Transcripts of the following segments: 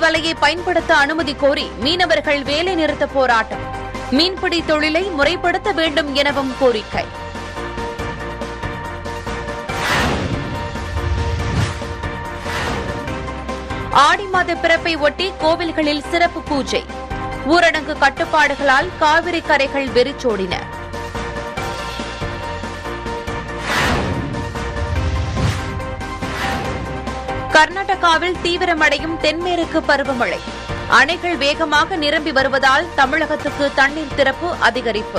வலையை பயன்படுத்த அனுமதி கோரி மீனவர்கள் வேலை நிறுத்த போராட்டம் மீன்பிடி தொழிலை முறைப்படுத்த வேண்டும் எனவும் கோரிக்கை ஆடி மாத பிறப்பை ஒட்டி கோவில்களில் சிறப்பு பூஜை ஊரடங்கு கட்டுப்பாடுகளால் காவிரி கரைகள் வெறிச்சோடின கர்நாடகாவில் தீவிரமடையும் தென்மேற்கு பருவமழை அணைகள் வேகமாக நிரம்பி வருவதால் தமிழகத்துக்கு தண்ணீர் திறப்பு அதிகரிப்பு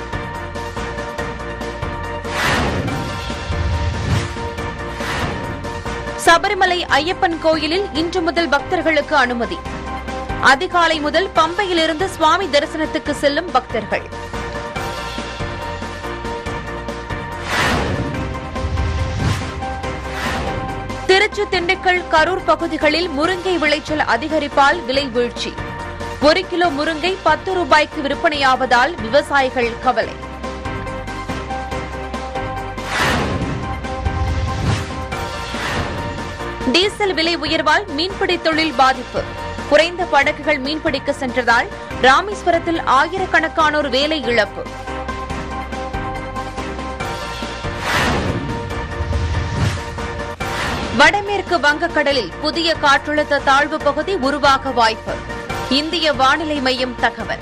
சபரிமலை ஐயப்பன் கோயிலில் இன்று முதல் பக்தர்களுக்கு அனுமதி அதிகாலை முதல் பம்பையிலிருந்து சுவாமி தரிசனத்துக்கு செல்லும் பக்தர்கள் திருச்சி திண்டுக்கல் கரூர் பகுதிகளில் முருங்கை விளைச்சல் அதிகரிப்பால் விலை வீழ்ச்சி ஒரு கிலோ முருங்கை பத்து ரூபாய்க்கு விற்பனையாவதால் விவசாயிகள் கவலை டீசல் விலை உயர்வால் மீன்பிடி தொழில் பாதிப்பு குறைந்த படகுகள் மீன்பிடிக்க சென்றதால் ராமேஸ்வரத்தில் ஆயிரக்கணக்கானோர் வேலை இழப்பு வடமேற்கு வங்கக்கடலில் புதிய காற்றழுத்த தாழ்வு பகுதி உருவாக வாய்ப்பு இந்திய வானிலை மையம் தகவல்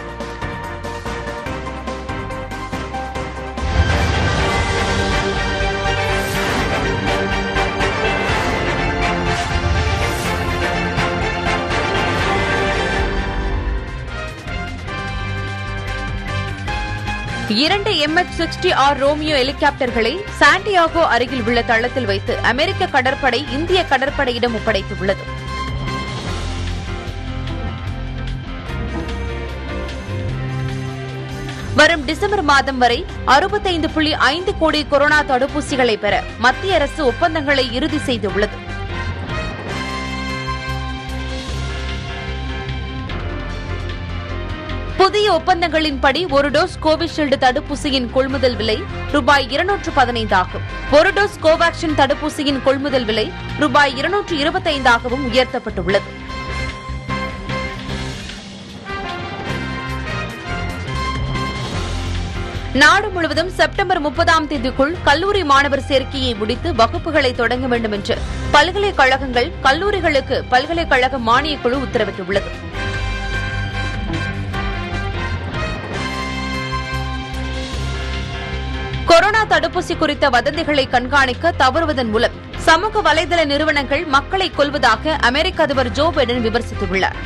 இரண்டு எம்எச் சிக்ஸ்டி ஆர் ரோமியோ ஹெலிகாப்டர்களை சாண்டியாகோ அருகில் உள்ள தளத்தில் வைத்து அமெரிக்க கடற்படை இந்திய கடற்படையிடம் ஒப்படைத்துள்ளது வரும் டிசம்பர் மாதம் வரை அறுபத்தைந்து புள்ளி ஐந்து கோடி கொரோனா தடுப்பூசிகளை பெற மத்திய அரசு ஒப்பந்தங்களை இறுதி செய்துள்ளது புதிய ஒப்பந்தங்களின்படி ஒரு டோஸ் கோவிஷீல்டு தடுப்பூசியின் கொள்முதல் விலை ரூபாய் இருநூற்று பதினைந்து ஆகும் ஒரு டோஸ் கோவாக்சின் தடுப்பூசியின் கொள்முதல் விலை ரூபாய் இருநூற்று இருபத்தைந்தாகவும் உயர்த்தப்பட்டுள்ளது நாடு முழுவதும் செப்டம்பர் முப்பதாம் தேதிக்குள் கல்லூரி மாணவர் சேர்க்கையை முடித்து வகுப்புகளை தொடங்க வேண்டும் என்று பல்கலைக்கழகங்கள் கல்லூரிகளுக்கு பல்கலைக்கழக மானியக் குழு உத்தரவிட்டுள்ளது கொரோனா தடுப்பூசி குறித்த வதந்திகளை கண்காணிக்க தவறுவதன் மூலம் சமூக வலைதள நிறுவனங்கள் மக்களை கொல்வதாக அமெரிக்க அதிபர் ஜோ பைடன் விமர்சித்துள்ளார்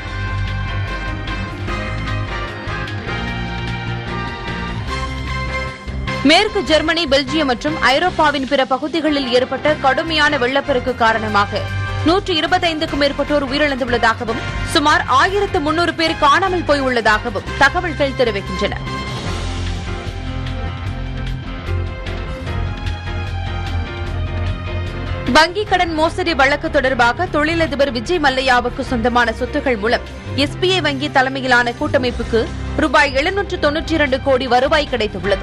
மேற்கு ஜெர்மனி பெல்ஜியம் மற்றும் ஐரோப்பாவின் பிற பகுதிகளில் ஏற்பட்ட கடுமையான வெள்ளப்பெருக்கு காரணமாக நூற்று இருபத்தைந்துக்கும் மேற்பட்டோர் உயிரிழந்துள்ளதாகவும் சுமார் ஆயிரத்து முன்னூறு பேர் காணாமல் போய் உள்ளதாகவும் தகவல்கள் தெரிவிக்கின்றன வங்கிக் கடன் மோசடி வழக்கு தொடர்பாக தொழிலதிபர் விஜய் மல்லையாவுக்கு சொந்தமான சொத்துக்கள் மூலம் எஸ்பிஐ வங்கி தலைமையிலான கூட்டமைப்புக்கு ரூபாய் எழுநூற்று தொன்னூற்றி இரண்டு கோடி வருவாய் கிடைத்துள்ளது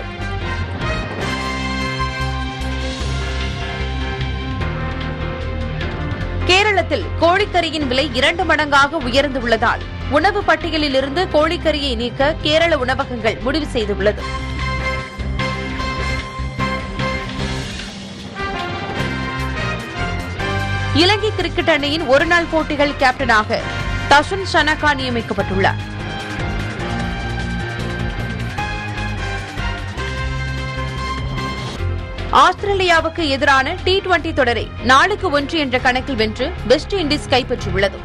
கேரளத்தில் கோழிக்கறியின் விலை இரண்டு மடங்காக உயர்ந்துள்ளதால் உணவு பட்டியலில் இருந்து கோழிக்கறியை நீக்க கேரள உணவகங்கள் முடிவு செய்துள்ளது இலங்கை கிரிக்கெட் அணியின் ஒருநாள் போட்டிகள் கேப்டனாக தஷன் ஷனகா நியமிக்கப்பட்டுள்ளார் ஆஸ்திரேலியாவுக்கு எதிரான டி டுவெண்டி தொடரை நாளுக்கு ஒன்று என்ற கணக்கில் வென்று வெஸ்ட் இண்டீஸ் கைப்பற்றியுள்ளது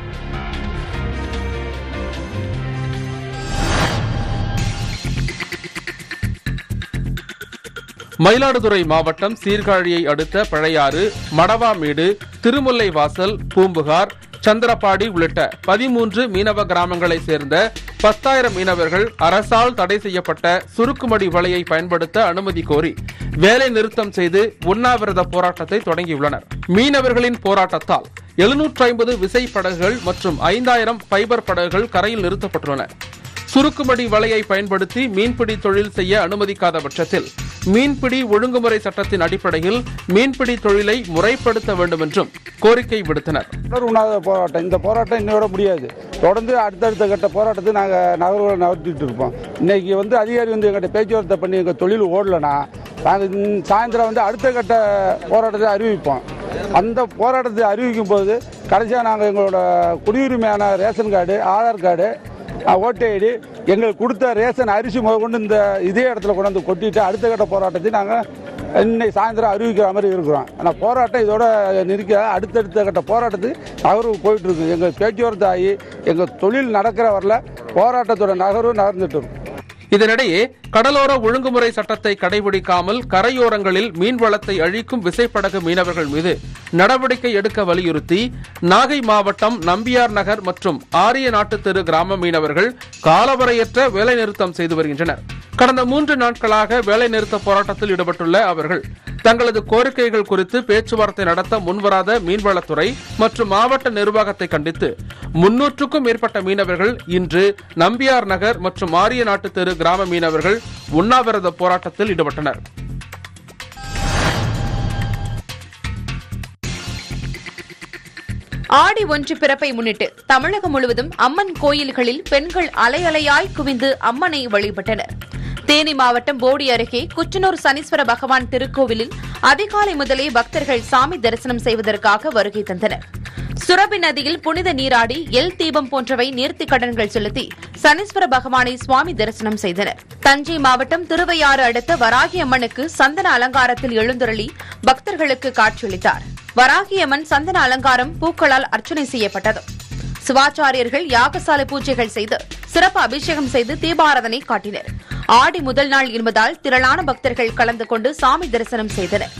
மயிலாடுதுறை மாவட்டம் சீர்காழியை அடுத்த பழையாறு மடவாமேடு திருமுல்லை வாசல் பூம்புகார் சந்திரப்பாடி உள்ளிட்ட பதிமூன்று மீனவ கிராமங்களைச் சேர்ந்த பத்தாயிரம் மீனவர்கள் அரசால் தடை செய்யப்பட்ட சுருக்குமடி வலையை பயன்படுத்த அனுமதி கோரி வேலை நிறுத்தம் செய்து உண்ணாவிரத போராட்டத்தை தொடங்கியுள்ளனர் மீனவர்களின் போராட்டத்தால் எழுநூற்று ஐம்பது விசை படகுகள் மற்றும் ஐந்தாயிரம் ஃபைபர் படகுகள் கரையில் நிறுத்தப்பட்டுள்ளன சுருக்குமடி வலையை பயன்படுத்தி மீன்பிடி தொழில் செய்ய அனுமதிக்காத பட்சத்தில் மீன்பிடி ஒழுங்குமுறை சட்டத்தின் அடிப்படையில் மீன்பிடி தொழிலை முறைப்படுத்த வேண்டும் என்றும் கோரிக்கை விடுத்தனர் தொடர் உண்ணாத போராட்டம் இந்த போராட்டம் இன்னையோட முடியாது தொடர்ந்து அடுத்தடுத்த கட்ட போராட்டத்தை நாங்கள் நகர்வுகளை நகர்த்திட்டு இருப்போம் இன்னைக்கு வந்து அதிகாரி வந்து எங்கிட்ட பேச்சுவார்த்தை பண்ணி எங்கள் தொழில் ஓடலைன்னா நாங்கள் சாயந்தரம் வந்து அடுத்த கட்ட போராட்டத்தை அறிவிப்போம் அந்த போராட்டத்தை அறிவிக்கும் போது கடைசியாக நாங்கள் எங்களோட குடியுரிமையான ரேஷன் கார்டு ஆதார் கார்டு ஓட்டு ஐடி எங்களுக்கு கொடுத்த ரேஷன் அரிசி முதற்கொண்டு இந்த இதே இடத்துல கொண்டாந்து கொட்டிட்டு அடுத்த கட்ட போராட்டத்தை நாங்கள் இன்னைக்கு சாயந்தரம் அறிவிக்கிற மாதிரி இருக்கிறோம் ஆனால் போராட்டம் இதோட நிற்க அடுத்தடுத்த கட்ட போராட்டத்துக்கு நகர்வு போயிட்டு இருக்கு எங்கள் பேச்சுவார்த்தை ஆகி எங்கள் தொழில் நடக்கிற வரல போராட்டத்தோட நகர்வு நகர்ந்துட்டு இருக்கும் இதனிடையே கடலோர ஒழுங்குமுறை சட்டத்தை கடைபிடிக்காமல் கரையோரங்களில் மீன்வளத்தை அழிக்கும் விசைப்படகு மீனவர்கள் மீது நடவடிக்கை எடுக்க வலியுறுத்தி நாகை மாவட்டம் நம்பியார் நகர் மற்றும் ஆரிய நாட்டு தெரு கிராம மீனவர்கள் காலவரையற்ற வேலைநிறுத்தம் செய்து வருகின்றனர் கடந்த மூன்று நாட்களாக வேலைநிறுத்த போராட்டத்தில் ஈடுபட்டுள்ள அவர்கள் தங்களது கோரிக்கைகள் குறித்து பேச்சுவார்த்தை நடத்த முன்வராத மீன்வளத்துறை மற்றும் மாவட்ட நிர்வாகத்தை கண்டித்து முன்னூற்றுக்கும் மேற்பட்ட மீனவர்கள் இன்று நம்பியார் நகர் மற்றும் ஆரிய நாட்டு தெரு கிராம மீனவர்கள் உண்ணாவிரத போராட்டத்தில் ஈடுபட்டனர் ஆடி ஒன்று பிறப்பை முன்னிட்டு தமிழகம் முழுவதும் அம்மன் கோயில்களில் பெண்கள் அலையலையாய் குவிந்து அம்மனை வழிபட்டனர் தேனி மாவட்டம் போடி அருகே குச்சனூர் சனீஸ்வர பகவான் திருக்கோவிலில் அதிகாலை முதலே பக்தர்கள் சாமி தரிசனம் செய்வதற்காக வருகை தந்தனர் சுரபி நதியில் புனித நீராடி எல் தீபம் போன்றவை நேர்த்திக் கடன்கள் செலுத்தி சனீஸ்வர பகவானை சுவாமி தரிசனம் செய்தனர் தஞ்சை மாவட்டம் திருவையாறு அடுத்த வராகி அம்மனுக்கு சந்தன அலங்காரத்தில் எழுந்தருளி பக்தர்களுக்கு காட்சியளித்தார் வராகியம்மன் சந்தன அலங்காரம் பூக்களால் அர்ச்சனை செய்யப்பட்டது சிவாச்சாரியர்கள் யாகசாலை பூஜைகள் செய்து சிறப்பு அபிஷேகம் செய்து தீபாராதனை காட்டினர் ஆடி முதல் நாள் என்பதால் திரளான பக்தர்கள் கலந்து கொண்டு சாமி தரிசனம் செய்தனர்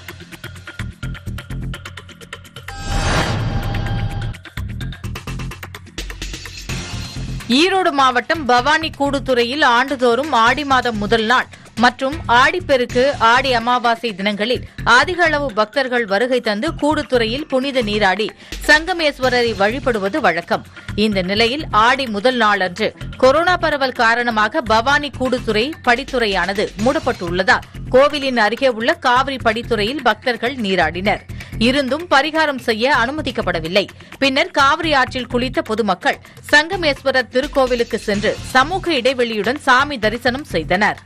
ஈரோடு மாவட்டம் பவானி கூடுதுறையில் ஆண்டுதோறும் ஆடி மாதம் முதல் நாள் மற்றும் ஆடிப்பெருக்கு ஆடி அமாவாசை தினங்களில் அதிக அளவு பக்தர்கள் வருகை தந்து கூடுதுறையில் புனித நீராடி சங்கமேஸ்வரரை வழிபடுவது வழக்கம் இந்த நிலையில் ஆடி முதல் நாளன்று கொரோனா பரவல் காரணமாக பவானி கூடுதுறை படித்துறையானது மூடப்பட்டுள்ளதால் கோவிலின் அருகே உள்ள காவிரி படித்துறையில் பக்தர்கள் நீராடினர் இருந்தும் பரிகாரம் செய்ய அனுமதிக்கப்படவில்லை பின்னர் காவிரி ஆற்றில் குளித்த பொதுமக்கள் சங்கமேஸ்வரர் திருக்கோவிலுக்கு சென்று சமூக இடைவெளியுடன் சாமி தரிசனம் செய்தனர்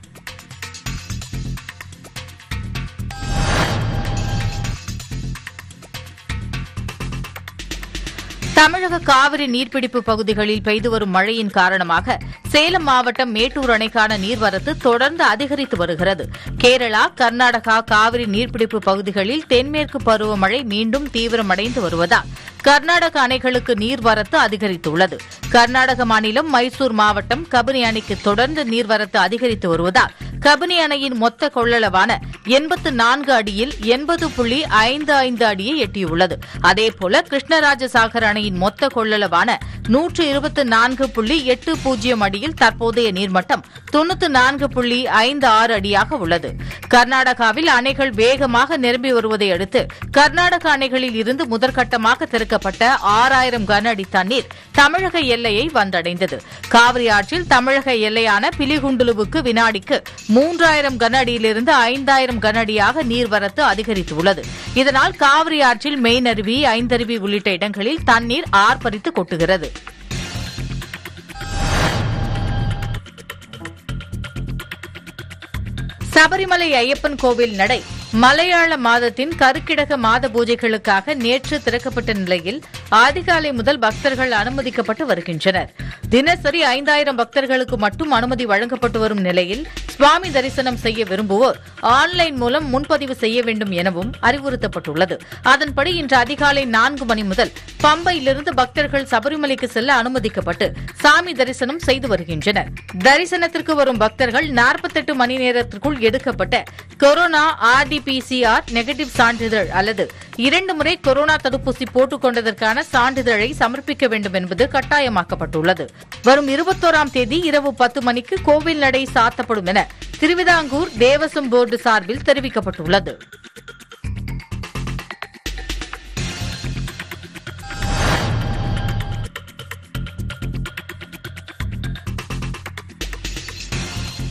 தமிழக காவிரி நீர்பிடிப்பு பகுதிகளில் பெய்து வரும் மழையின் காரணமாக சேலம் மாவட்டம் மேட்டூர் அணைக்கான நீர்வரத்து தொடர்ந்து அதிகரித்து வருகிறது கேரளா கர்நாடகா காவிரி நீர்பிடிப்பு பகுதிகளில் தென்மேற்கு பருவமழை மீண்டும் தீவிரமடைந்து வருவதால் கர்நாடக அணைகளுக்கு நீர்வரத்து அதிகரித்துள்ளது கர்நாடக மாநிலம் மைசூர் மாவட்டம் கபினி அணைக்கு தொடர்ந்து நீர்வரத்து அதிகரித்து வருவதால் கபினி அணையின் மொத்த கொள்ளளவான எண்பத்து நான்கு அடியில் எண்பது புள்ளி ஐந்து ஐந்து அடியை எட்டியுள்ளது அதேபோல கிருஷ்ணராஜசாகர் அணையின் மொத்த கொள்ளளவான நூற்று இருபத்தி நான்கு புள்ளி எட்டு பூஜ்ஜியம் அடியில் தற்போதைய நீர்மட்டம் தொண்ணூத்து நான்கு புள்ளி ஐந்து ஆறு அடியாக உள்ளது கர்நாடகாவில் அணைகள் வேகமாக நிரம்பி வருவதை அடுத்து கர்நாடக அணைகளில் இருந்து முதற்கட்டமாக திறக்கப்பட்ட ஆறாயிரம் கன அடி தண்ணீர் தமிழக எல்லையை வந்தடைந்தது காவிரி ஆற்றில் தமிழக எல்லையான பிலிகுண்டுலுவுக்கு வினாடிக்கு மூன்றாயிரம் கன அடியிலிருந்து ஐந்தாயிரம் கன அடியாக நீர்வரத்து அதிகரித்துள்ளது இதனால் காவிரி ஆற்றில் மெயினருவி ஐந்தருவி உள்ளிட்ட இடங்களில் தண்ணீர் ஆர்ப்பரித்து கொட்டுகிறது சபரிமலை ஐயப்பன் கோவில் நடை மலையாள மாதத்தின் கருக்கிடக மாத பூஜைகளுக்காக நேற்று திறக்கப்பட்ட நிலையில் அதிகாலை முதல் பக்தர்கள் அனுமதிக்கப்பட்டு வருகின்றனர் தினசரி ஐந்தாயிரம் பக்தர்களுக்கு மட்டும் அனுமதி வழங்கப்பட்டு வரும் நிலையில் சுவாமி தரிசனம் செய்ய விரும்புவோர் ஆன்லைன் மூலம் முன்பதிவு செய்ய வேண்டும் எனவும் அறிவுறுத்தப்பட்டுள்ளது அதன்படி இன்று அதிகாலை நான்கு மணி முதல் பம்பையிலிருந்து பக்தர்கள் சபரிமலைக்கு செல்ல அனுமதிக்கப்பட்டு சாமி தரிசனம் செய்து வருகின்றனர் தரிசனத்திற்கு வரும் பக்தர்கள் நாற்பத்தெட்டு மணி நேரத்திற்குள் எடுக்கப்பட்ட கொரோனா ஆர்டிபிசிஆர் நெகட்டிவ் சான்றிதழ் அல்லது இரண்டு முறை கொரோனா தடுப்பூசி போட்டுக் கொண்டதற்கான சான்றிதழை சமர்ப்பிக்க வேண்டும் என்பது கட்டாயமாக்கப்பட்டுள்ளது வரும் இருபத்தோராம் தேதி இரவு பத்து மணிக்கு கோவில் நடை சாத்தப்படும் என திருவிதாங்கூர் தேவசம் போர்டு சார்பில் தெரிவிக்கப்பட்டுள்ளது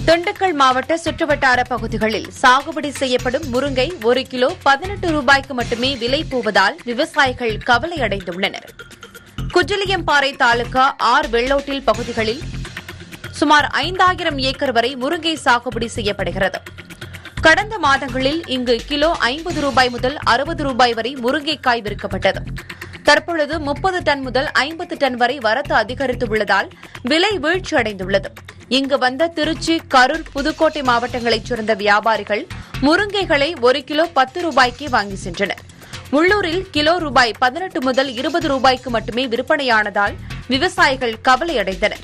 திண்டுக்கல் மாவட்ட சுற்றுவட்டார பகுதிகளில் சாகுபடி செய்யப்படும் முருங்கை ஒரு கிலோ பதினெட்டு ரூபாய்க்கு மட்டுமே விலை போவதால் விவசாயிகள் கவலையடைந்துள்ளனர் குஜலியம்பாறை தாலுகா ஆர் வெள்ளோட்டில் பகுதிகளில் சுமார் ஐந்தாயிரம் ஏக்கர் வரை முருங்கை சாகுபடி செய்யப்படுகிறது கடந்த மாதங்களில் இங்கு கிலோ ஐம்பது ரூபாய் முதல் அறுபது ரூபாய் வரை முருங்கைக்காய் விற்கப்பட்டது தற்பொழுது முப்பது டன் முதல் ஐம்பது டன் வரை வரத்து அதிகரித்துள்ளதால் விலை வீழ்ச்சியடைந்துள்ளது இங்கு வந்த திருச்சி கரூர் புதுக்கோட்டை மாவட்டங்களைச் சேர்ந்த வியாபாரிகள் முருங்கைகளை ஒரு கிலோ பத்து ரூபாய்க்கு வாங்கி சென்றனர் உள்ளூரில் கிலோ ரூபாய் பதினெட்டு முதல் இருபது ரூபாய்க்கு மட்டுமே விற்பனையானதால் விவசாயிகள் கவலையடைந்தனர்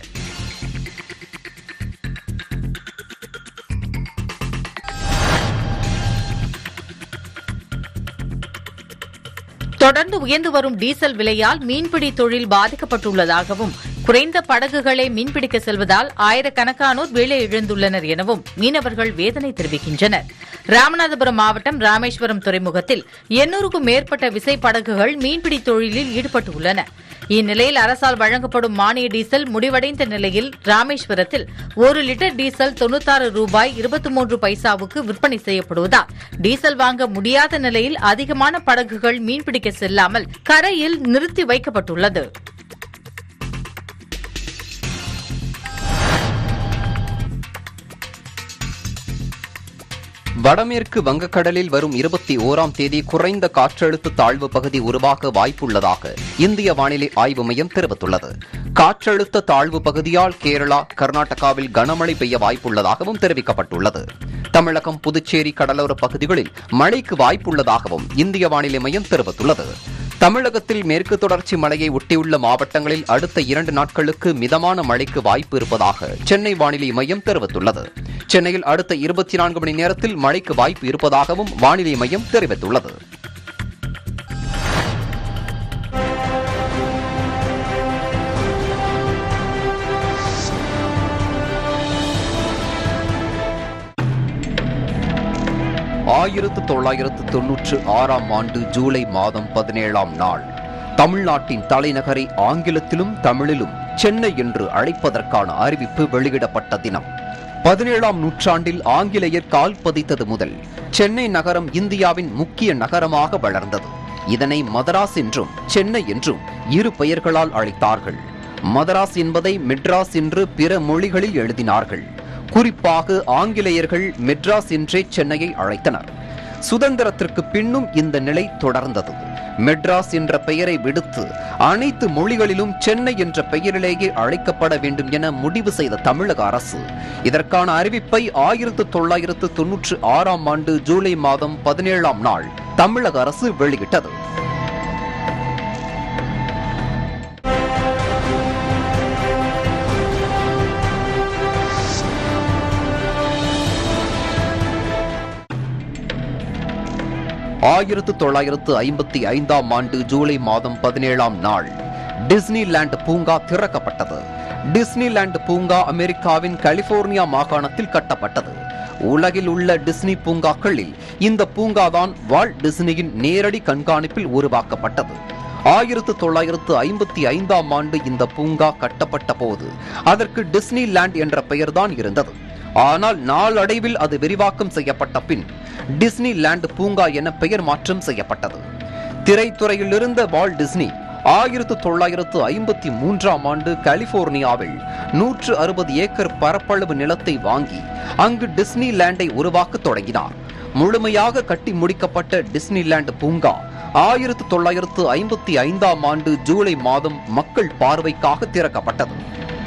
தொடர்ந்து உயர்ந்து வரும் டீசல் விலையால் மீன்பிடி தொழில் பாதிக்கப்பட்டுள்ளதாகவும் குறைந்த படகுகளை மீன்பிடிக்க செல்வதால் ஆயிரக்கணக்கானோர் வேலை இழந்துள்ளனர் எனவும் மீனவர்கள் வேதனை தெரிவிக்கின்றனர் ராமநாதபுரம் மாவட்டம் ராமேஸ்வரம் துறைமுகத்தில் எண்ணூறுக்கும் மேற்பட்ட விசைப்படகுகள் மீன்பிடி தொழிலில் ஈடுபட்டுள்ளன இந்நிலையில் அரசால் வழங்கப்படும் மானிய டீசல் முடிவடைந்த நிலையில் ராமேஸ்வரத்தில் ஒரு லிட்டர் டீசல் தொண்ணூத்தாறு ரூபாய் இருபத்தி மூன்று பைசாவுக்கு விற்பனை செய்யப்படுவதால் டீசல் வாங்க முடியாத நிலையில் அதிகமான படகுகள் மீன்பிடிக்க செல்லாமல் கரையில் நிறுத்தி வைக்கப்பட்டுள்ளது வடமேற்கு வங்கக்கடலில் வரும் இருபத்தி ஓராம் தேதி குறைந்த காற்றழுத்த தாழ்வு பகுதி உருவாக வாய்ப்புள்ளதாக இந்திய வானிலை ஆய்வு மையம் தெரிவித்துள்ளது காற்றழுத்த தாழ்வு பகுதியால் கேரளா கர்நாடகாவில் கனமழை பெய்ய வாய்ப்புள்ளதாகவும் தெரிவிக்கப்பட்டுள்ளது தமிழகம் புதுச்சேரி கடலோர பகுதிகளில் மழைக்கு வாய்ப்புள்ளதாகவும் இந்திய வானிலை மையம் தெரிவித்துள்ளது தமிழகத்தில் மேற்கு தொடர்ச்சி மலையை ஒட்டியுள்ள மாவட்டங்களில் அடுத்த இரண்டு நாட்களுக்கு மிதமான மழைக்கு வாய்ப்பு இருப்பதாக சென்னை வானிலை மையம் தெரிவித்துள்ளது சென்னையில் அடுத்த இருபத்தி நான்கு மணி நேரத்தில் மழைக்கு வாய்ப்பு இருப்பதாகவும் வானிலை மையம் தெரிவித்துள்ளது ஆயிரத்து தொள்ளாயிரத்து தொன்னூற்று ஆறாம் ஆண்டு ஜூலை மாதம் பதினேழாம் நாள் தமிழ்நாட்டின் தலைநகரை ஆங்கிலத்திலும் தமிழிலும் சென்னை என்று அழைப்பதற்கான அறிவிப்பு வெளியிடப்பட்ட தினம் பதினேழாம் நூற்றாண்டில் ஆங்கிலேயர் கால் பதித்தது முதல் சென்னை நகரம் இந்தியாவின் முக்கிய நகரமாக வளர்ந்தது இதனை மதராஸ் என்றும் சென்னை என்றும் இரு பெயர்களால் அழைத்தார்கள் மதராஸ் என்பதை மெட்ராஸ் என்று பிற மொழிகளில் எழுதினார்கள் குறிப்பாக ஆங்கிலேயர்கள் மெட்ராஸ் என்றே சென்னையை அழைத்தனர் சுதந்திரத்திற்கு பின்னும் இந்த நிலை தொடர்ந்தது மெட்ராஸ் என்ற பெயரை விடுத்து அனைத்து மொழிகளிலும் சென்னை என்ற பெயரிலேயே அழைக்கப்பட வேண்டும் என முடிவு செய்த தமிழக அரசு இதற்கான அறிவிப்பை ஆயிரத்து தொள்ளாயிரத்து தொன்னூற்று ஆறாம் ஆண்டு ஜூலை மாதம் பதினேழாம் நாள் தமிழக அரசு வெளியிட்டது ஆயிரத்து தொள்ளாயிரத்து ஐம்பத்தி ஐந்தாம் ஆண்டு ஜூலை மாதம் பதினேழாம் நாள் டிஸ்னிலேண்ட் பூங்கா திறக்கப்பட்டது டிஸ்னிலேண்ட் பூங்கா அமெரிக்காவின் கலிபோர்னியா மாகாணத்தில் கட்டப்பட்டது உலகில் உள்ள டிஸ்னி பூங்காக்களில் இந்த பூங்காதான் வால்ட் டிஸ்னியின் நேரடி கண்காணிப்பில் உருவாக்கப்பட்டது ஆயிரத்து தொள்ளாயிரத்து ஐம்பத்தி ஐந்தாம் ஆண்டு இந்த பூங்கா கட்டப்பட்ட போது அதற்கு டிஸ்னிலேண்ட் என்ற பெயர்தான் இருந்தது ஆனால் நாளடைவில் அது விரிவாக்கம் செய்யப்பட்ட பின் டிஸ்னி லேண்ட் பூங்கா என பெயர் மாற்றம் செய்யப்பட்டது திரைத்துறையில் இருந்த வால் டிஸ்னி ஆயிரத்து தொள்ளாயிரத்து ஐம்பத்தி மூன்றாம் ஆண்டு கலிபோர்னியாவில் நூற்று அறுபது ஏக்கர் பரப்பளவு நிலத்தை வாங்கி அங்கு டிஸ்னி லேண்டை உருவாக்க தொடங்கினார் முழுமையாக கட்டி முடிக்கப்பட்ட டிஸ்னிலேண்ட் பூங்கா ஆயிரத்து தொள்ளாயிரத்து ஐம்பத்தி ஐந்தாம் ஆண்டு ஜூலை மாதம் மக்கள் பார்வைக்காக திறக்கப்பட்டது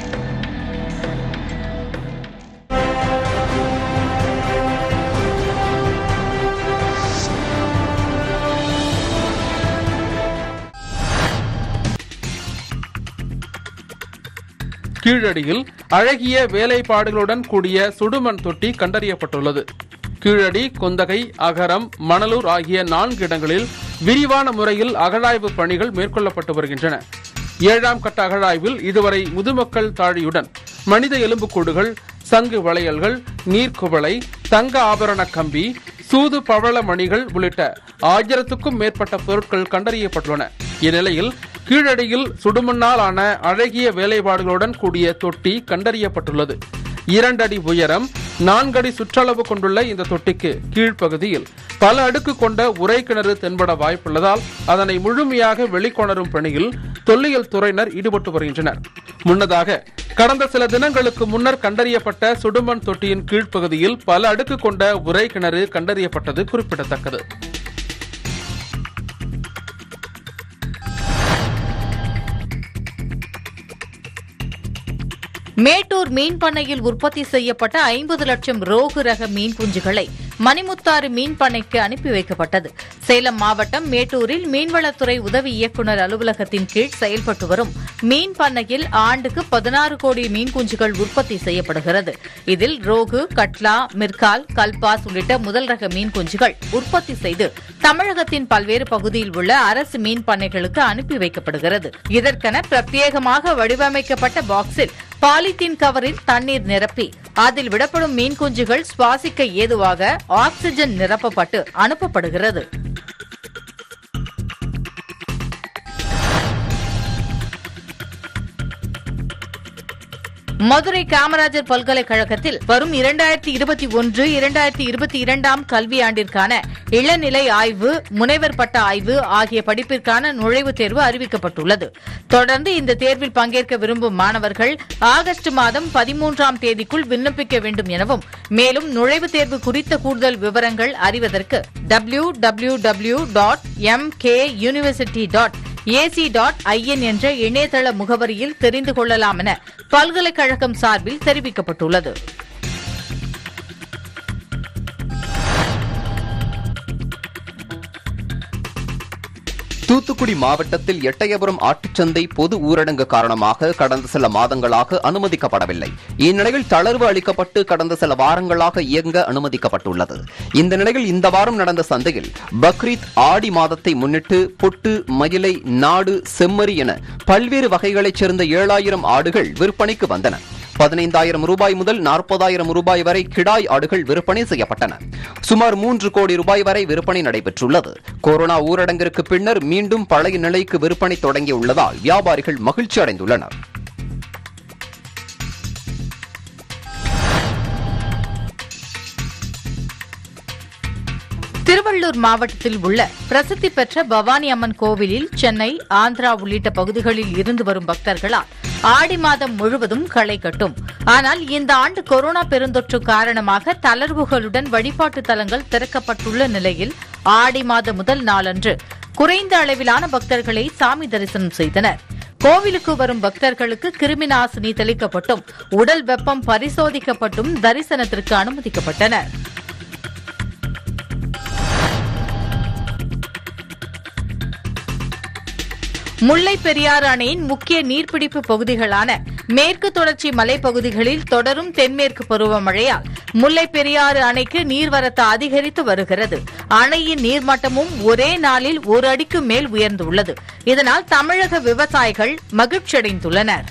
கீழடியில் அழகிய வேலைப்பாடுகளுடன் கூடிய சுடுமண் தொட்டி கண்டறியப்பட்டுள்ளது கீழடி கொந்தகை அகரம் மணலூர் ஆகிய நான்கு இடங்களில் விரிவான முறையில் அகழாய்வு பணிகள் மேற்கொள்ளப்பட்டு வருகின்றன ஏழாம் கட்ட அகழாய்வில் இதுவரை முதுமக்கள் தாழியுடன் மனித எலும்புக்கூடுகள் சங்கு வளையல்கள் நீர்க்குவளை தங்க ஆபரண கம்பி சூது பவள மணிகள் உள்ளிட்ட ஆயிரத்துக்கும் மேற்பட்ட பொருட்கள் கண்டறியப்பட்டுள்ளன இந்நிலையில் கீழடியில் சுடுமண்ணால் ஆன அழகிய வேலைப்பாடுகளுடன் கூடிய தொட்டி கண்டறியப்பட்டுள்ளது இரண்டு அடி உயரம் நான்கடி சுற்றளவு கொண்டுள்ள இந்த தொட்டிக்கு கீழ்ப்பகுதியில் பல அடுக்கு கொண்ட உரை கிணறு தென்பட வாய்ப்புள்ளதால் அதனை முழுமையாக வெளிக்கொணரும் பணியில் தொல்லியல் துறையினர் ஈடுபட்டு வருகின்றனர் முன்னதாக கடந்த சில தினங்களுக்கு முன்னர் கண்டறியப்பட்ட சுடுமண் தொட்டியின் கீழ்ப்பகுதியில் பல அடுக்கு கொண்ட உரை கிணறு கண்டறியப்பட்டது குறிப்பிடத்தக்கது மேட்டூர் மீன் பண்ணையில் உற்பத்தி செய்யப்பட்ட ஐம்பது லட்சம் ரோகு ரக மீன் குஞ்சுகளை மணிமுத்தாறு மீன் பண்ணைக்கு அனுப்பி வைக்கப்பட்டது சேலம் மாவட்டம் மேட்டூரில் மீன்வளத்துறை உதவி இயக்குநர் அலுவலகத்தின் கீழ் செயல்பட்டு வரும் மீன் பண்ணையில் ஆண்டுக்கு பதினாறு கோடி மீன் குஞ்சுகள் உற்பத்தி செய்யப்படுகிறது இதில் ரோகு கட்லா மிர்கால் கல்பாஸ் உள்ளிட்ட முதல் ரக மீன் குஞ்சுகள் உற்பத்தி செய்து தமிழகத்தின் பல்வேறு பகுதியில் உள்ள அரசு மீன் பண்ணைகளுக்கு அனுப்பி வைக்கப்படுகிறது இதற்கென பிரத்யேகமாக வடிவமைக்கப்பட்ட பாக்ஸில் பாலித்தீன் கவரில் தண்ணீர் நிரப்பி அதில் விடப்படும் மீன் குஞ்சுகள் சுவாசிக்க ஏதுவாக ஆக்ஸிஜன் நிரப்பப்பட்டு அனுப்பப்படுகிறது மதுரை காமராஜர் பல்கலைக்கழகத்தில் வரும் இரண்டாயிரத்தி இருபத்தி ஒன்று இரண்டாயிரத்தி இருபத்தி இரண்டாம் கல்வியாண்டிற்கான இளநிலை ஆய்வு முனைவர் பட்ட ஆய்வு ஆகிய படிப்பிற்கான நுழைவுத் தேர்வு அறிவிக்கப்பட்டுள்ளது தொடர்ந்து இந்த தேர்வில் பங்கேற்க விரும்பும் மாணவர்கள் ஆகஸ்ட் மாதம் பதிமூன்றாம் தேதிக்குள் விண்ணப்பிக்க வேண்டும் எனவும் மேலும் நுழைவுத் தேர்வு குறித்த கூடுதல் விவரங்கள் அறிவதற்கு W W W dot M K university dot AC dot IN என்ற இணையதள முகவரியில் தெரிந்து கொள்ளலாம் என பல்கலைக்கழகம் சார்பில் தெரிவிக்கப்பட்டுள்ளது தூத்துக்குடி மாவட்டத்தில் எட்டயபுரம் ஆட்டுச்சந்தை பொது ஊரடங்கு காரணமாக கடந்த சில மாதங்களாக அனுமதிக்கப்படவில்லை இந்நிலையில் தளர்வு அளிக்கப்பட்டு கடந்த சில வாரங்களாக இயங்க அனுமதிக்கப்பட்டுள்ளது இந்த நிலையில் இந்த வாரம் நடந்த சந்தையில் பக்ரீத் ஆடி மாதத்தை முன்னிட்டு பொட்டு மயிலை நாடு செம்மறி என பல்வேறு வகைகளைச் சேர்ந்த ஏழாயிரம் ஆடுகள் விற்பனைக்கு வந்தன பதினைந்தாயிரம் ரூபாய் முதல் நாற்பதாயிரம் ரூபாய் வரை கிடாய் ஆடுகள் விற்பனை செய்யப்பட்டன சுமார் மூன்று கோடி ரூபாய் வரை விற்பனை நடைபெற்றுள்ளது கொரோனா ஊரடங்கிற்கு பின்னர் மீண்டும் பழைய நிலைக்கு விற்பனை தொடங்கியுள்ளதால் வியாபாரிகள் மகிழ்ச்சி அடைந்துள்ளனர் திருவள்ளூர் மாவட்டத்தில் உள்ள பிரசித்தி பெற்ற பவானி அம்மன் கோவிலில் சென்னை ஆந்திரா உள்ளிட்ட பகுதிகளில் இருந்து வரும் பக்தர்களால் ஆடி மாதம் முழுவதும் களை கட்டும் ஆனால் இந்த ஆண்டு கொரோனா பெருந்தொற்று காரணமாக தளர்வுகளுடன் வழிபாட்டு தலங்கள் திறக்கப்பட்டுள்ள நிலையில் ஆடி மாத முதல் நாளன்று குறைந்த அளவிலான பக்தர்களை சாமி தரிசனம் செய்தனர் கோவிலுக்கு வரும் பக்தர்களுக்கு கிருமி நாசினி தெளிக்கப்பட்டும் உடல் வெப்பம் பரிசோதிக்கப்பட்டும் தரிசனத்திற்கு அனுமதிக்கப்பட்டனர் முல்லை பெரியாறு அணையின் முக்கிய நீர்பிடிப்பு பகுதிகளான மேற்கு தொடர்ச்சி மலைப்பகுதிகளில் தொடரும் தென்மேற்கு பருவமழையால் முல்லை பெரியாறு அணைக்கு நீர்வரத்து அதிகரித்து வருகிறது அணையின் நீர்மட்டமும் ஒரே நாளில் ஒரு அடிக்கு மேல் உயர்ந்துள்ளது இதனால் தமிழக விவசாயிகள் மகிழ்ச்சியடைந்துள்ளனர்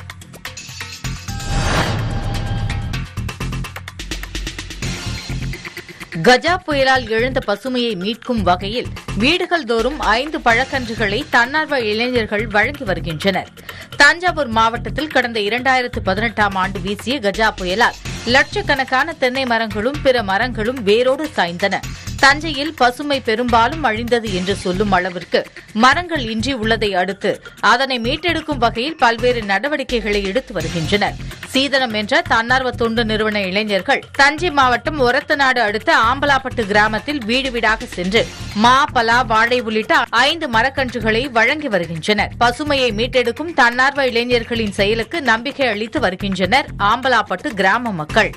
கஜா புயலால் எழுந்த பசுமையை மீட்கும் வகையில் வீடுகள் தோறும் ஐந்து பழக்கன்றுகளை தன்னார்வ இளைஞர்கள் வழங்கி வருகின்றனர் தஞ்சாவூர் மாவட்டத்தில் கடந்த இரண்டாயிரத்து பதினெட்டாம் ஆண்டு வீசிய கஜா புயலால் லட்சக்கணக்கான தென்னை மரங்களும் பிற மரங்களும் வேரோடு சாய்ந்தன தஞ்சையில் பசுமை பெரும்பாலும் அழிந்தது என்று சொல்லும் அளவிற்கு மரங்கள் இன்றி உள்ளதை அடுத்து அதனை மீட்டெடுக்கும் வகையில் பல்வேறு நடவடிக்கைகளை எடுத்து வருகின்றனர் சீதனம் என்ற தன்னார்வ தொண்டு நிறுவன இளைஞர்கள் தஞ்சை மாவட்டம் ஒரத்தநாடு அடுத்த ஆம்பலாப்பட்டு கிராமத்தில் வீடு வீடாக சென்று மா பலா வாழை உள்ளிட்ட ஐந்து மரக்கன்றுகளை வழங்கி வருகின்றனர் பசுமையை மீட்டெடுக்கும் தன்னார்வ இளைஞர்களின் செயலுக்கு நம்பிக்கை அளித்து வருகின்றனர் ஆம்பலாப்பட்டு கிராம மக்கள்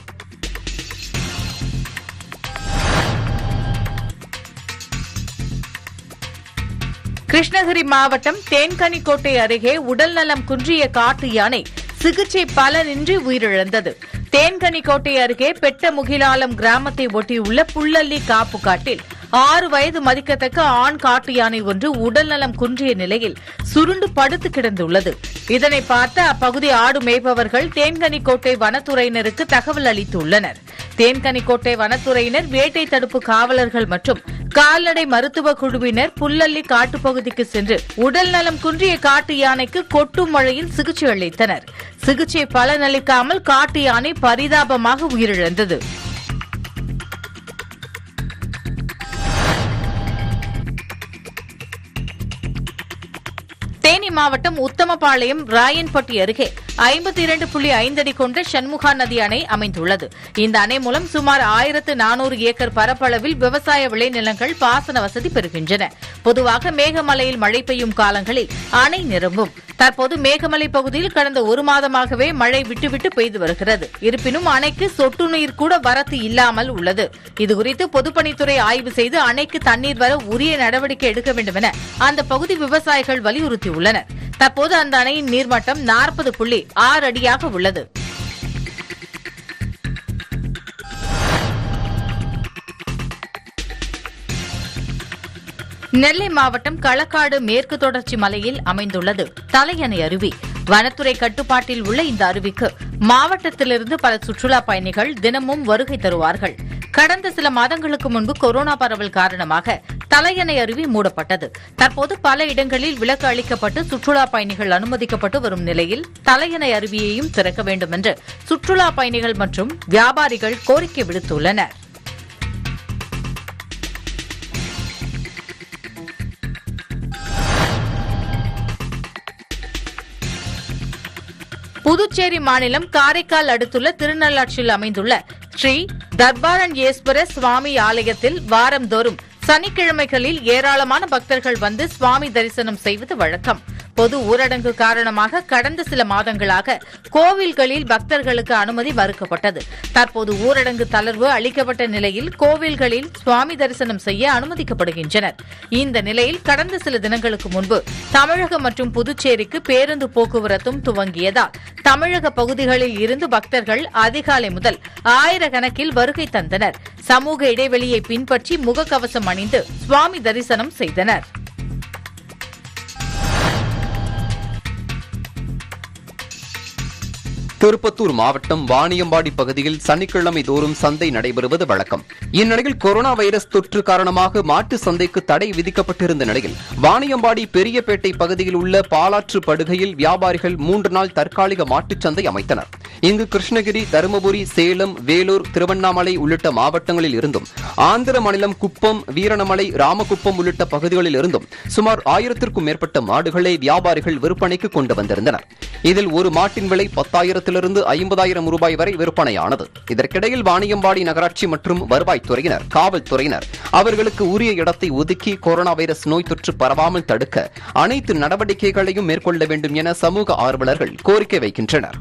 கிருஷ்ணகிரி மாவட்டம் தேன்கனிக்கோட்டை அருகே உடல்நலம் குன்றிய காட்டு யானை சிகிச்சை பலனின்றி உயிரிழந்தது தேன்கனிக்கோட்டை அருகே பெட்ட முகிலாலம் கிராமத்தை ஒட்டியுள்ள புள்ளல்லி காப்பு காட்டில் ஆறு வயது மதிக்கத்தக்க ஆண் காட்டு யானை ஒன்று உடல்நலம் குன்றிய நிலையில் சுருண்டு படுத்து கிடந்துள்ளது இதனை பார்த்த அப்பகுதி ஆடு மேய்ப்பவர்கள் தேன்கனிக்கோட்டை வனத்துறையினருக்கு தகவல் அளித்துள்ளனர் தேன்கனிக்கோட்டை வனத்துறையினர் வேட்டை தடுப்பு காவலர்கள் மற்றும் கால்நடை மருத்துவ குழுவினர் புல்லல்லி காட்டுப்பகுதிக்கு சென்று உடல் நலம் குன்றிய காட்டு யானைக்கு கொட்டும் மழையில் சிகிச்சை அளித்தனர் சிகிச்சை பலனளிக்காமல் காட்டு யானை பரிதாபமாக உயிரிழந்தது தேனி மாவட்டம் உத்தமபாளையம் ராயன்பட்டி அருகே ஐம்பத்தி இரண்டு புள்ளி ஐந்து அடி கொண்ட சண்முகா நதி அணை அமைந்துள்ளது இந்த அணை மூலம் சுமார் ஆயிரத்து நானூறு ஏக்கர் பரப்பளவில் விவசாய விளைநிலங்கள் பாசன வசதி பெறுகின்றன பொதுவாக மேகமலையில் மழை பெய்யும் காலங்களில் அணை நிரம்பும் தற்போது மேகமலை பகுதியில் கடந்த ஒரு மாதமாகவே மழை விட்டுவிட்டு பெய்து வருகிறது இருப்பினும் அணைக்கு சொட்டு நீர் கூட வரத்து இல்லாமல் உள்ளது இதுகுறித்து பொதுப்பணித்துறை ஆய்வு செய்து அணைக்கு தண்ணீர் வர உரிய நடவடிக்கை எடுக்க வேண்டும் என அந்த பகுதி விவசாயிகள் வலியுறுத்தியுள்ளனர் தற்போது அந்த அணையின் நீர்மட்டம் நாற்பது புள்ளி ஆறு அடியாக உள்ளது நெல்லை மாவட்டம் களக்காடு மேற்கு தொடர்ச்சி மலையில் அமைந்துள்ளது தலையணை அருவி வனத்துறை கட்டுப்பாட்டில் உள்ள இந்த அருவிக்கு மாவட்டத்திலிருந்து பல சுற்றுலா பயணிகள் தினமும் வருகை தருவார்கள் கடந்த சில மாதங்களுக்கு முன்பு கொரோனா பரவல் காரணமாக தலையணை அருவி மூடப்பட்டது தற்போது பல இடங்களில் விலக்கு அளிக்கப்பட்டு சுற்றுலா பயணிகள் அனுமதிக்கப்பட்டு வரும் நிலையில் தலையணை அருவியையும் திறக்க வேண்டும் என்று சுற்றுலா பயணிகள் மற்றும் வியாபாரிகள் கோரிக்கை விடுத்துள்ளனா் புதுச்சேரி மாநிலம் காரைக்கால் அடுத்துள்ள திருநள்ளாற்றில் அமைந்துள்ள ஸ்ரீ தர்பாரன் ஈஸ்வர சுவாமி ஆலயத்தில் வாரந்தோறும் சனிக்கிழமைகளில் ஏராளமான பக்தர்கள் வந்து சுவாமி தரிசனம் செய்வது வழக்கம் பொது ஊரடங்கு காரணமாக கடந்த சில மாதங்களாக கோவில்களில் பக்தர்களுக்கு அனுமதி மறுக்கப்பட்டது தற்போது ஊரடங்கு தளர்வு அளிக்கப்பட்ட நிலையில் கோவில்களில் சுவாமி தரிசனம் செய்ய அனுமதிக்கப்படுகின்றனர் இந்த நிலையில் கடந்த சில தினங்களுக்கு முன்பு தமிழகம் மற்றும் புதுச்சேரிக்கு பேருந்து போக்குவரத்தும் துவங்கியதால் தமிழக பகுதிகளில் இருந்து பக்தர்கள் அதிகாலை முதல் ஆயிரக்கணக்கில் வருகை தந்தனர் சமூக இடைவெளியை பின்பற்றி முகக்கவசம் அணிந்து சுவாமி தரிசனம் செய்தனர் திருப்பத்தூர் மாவட்டம் வாணியம்பாடி பகுதியில் சனிக்கிழமை தோறும் சந்தை நடைபெறுவது வழக்கம் இந்நிலையில் கொரோனா வைரஸ் தொற்று காரணமாக மாட்டு சந்தைக்கு தடை விதிக்கப்பட்டிருந்த நிலையில் வாணியம்பாடி பெரியபேட்டை பகுதியில் உள்ள பாலாற்று படுகையில் வியாபாரிகள் மூன்று நாள் தற்காலிக மாட்டுச் சந்தை அமைத்தனர் இங்கு கிருஷ்ணகிரி தருமபுரி சேலம் வேலூர் திருவண்ணாமலை உள்ளிட்ட மாவட்டங்களில் இருந்தும் ஆந்திர மாநிலம் குப்பம் வீரணமலை ராமகுப்பம் உள்ளிட்ட பகுதிகளில் இருந்தும் சுமார் ஆயிரத்திற்கும் மேற்பட்ட மாடுகளை வியாபாரிகள் விற்பனைக்கு கொண்டு வந்திருந்தனர் இதில் ஒரு மாட்டின் விலை பத்தாயிரத்திலிருந்து ஐம்பதாயிரம் ரூபாய் வரை விற்பனையானது இதற்கிடையில் வாணியம்பாடி நகராட்சி மற்றும் வருவாய்த்துறையினர் காவல்துறையினர் அவர்களுக்கு உரிய இடத்தை ஒதுக்கி கொரோனா வைரஸ் நோய் தொற்று பரவாமல் தடுக்க அனைத்து நடவடிக்கைகளையும் மேற்கொள்ள வேண்டும் என சமூக ஆர்வலர்கள் கோரிக்கை வைக்கின்றனர்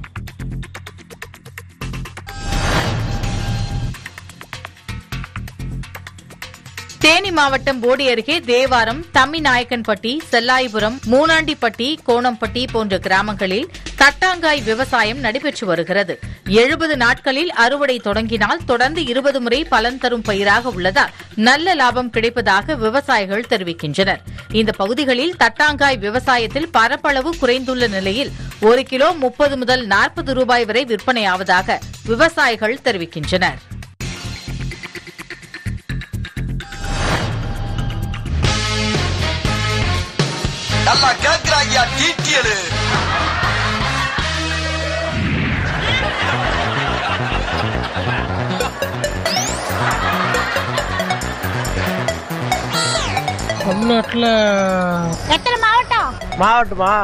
தேனி மாவட்டம் போடி அருகே தேவாரம் தம்மிநாயக்கன்பட்டி செல்லாயிபுரம் மூனாண்டிப்பட்டி கோணம்பட்டி போன்ற கிராமங்களில் தட்டாங்காய் விவசாயம் நடைபெற்று வருகிறது எழுபது நாட்களில் அறுவடை தொடங்கினால் தொடர்ந்து இருபது முறை பலன் தரும் பயிராக உள்ளதால் நல்ல லாபம் கிடைப்பதாக விவசாயிகள் தெரிவிக்கின்றனர் இந்த பகுதிகளில் தட்டாங்காய் விவசாயத்தில் பரப்பளவு குறைந்துள்ள நிலையில் ஒரு கிலோ முப்பது முதல் நாற்பது ரூபாய் வரை விற்பனையாவதாக விவசாயிகள் தெரிவிக்கின்றனர் நல்லா கேக்குறாங்கயா டீட்டியலு தமிழ்நாட்டில் எத்தனை மாவட்டம் மாவட்டமா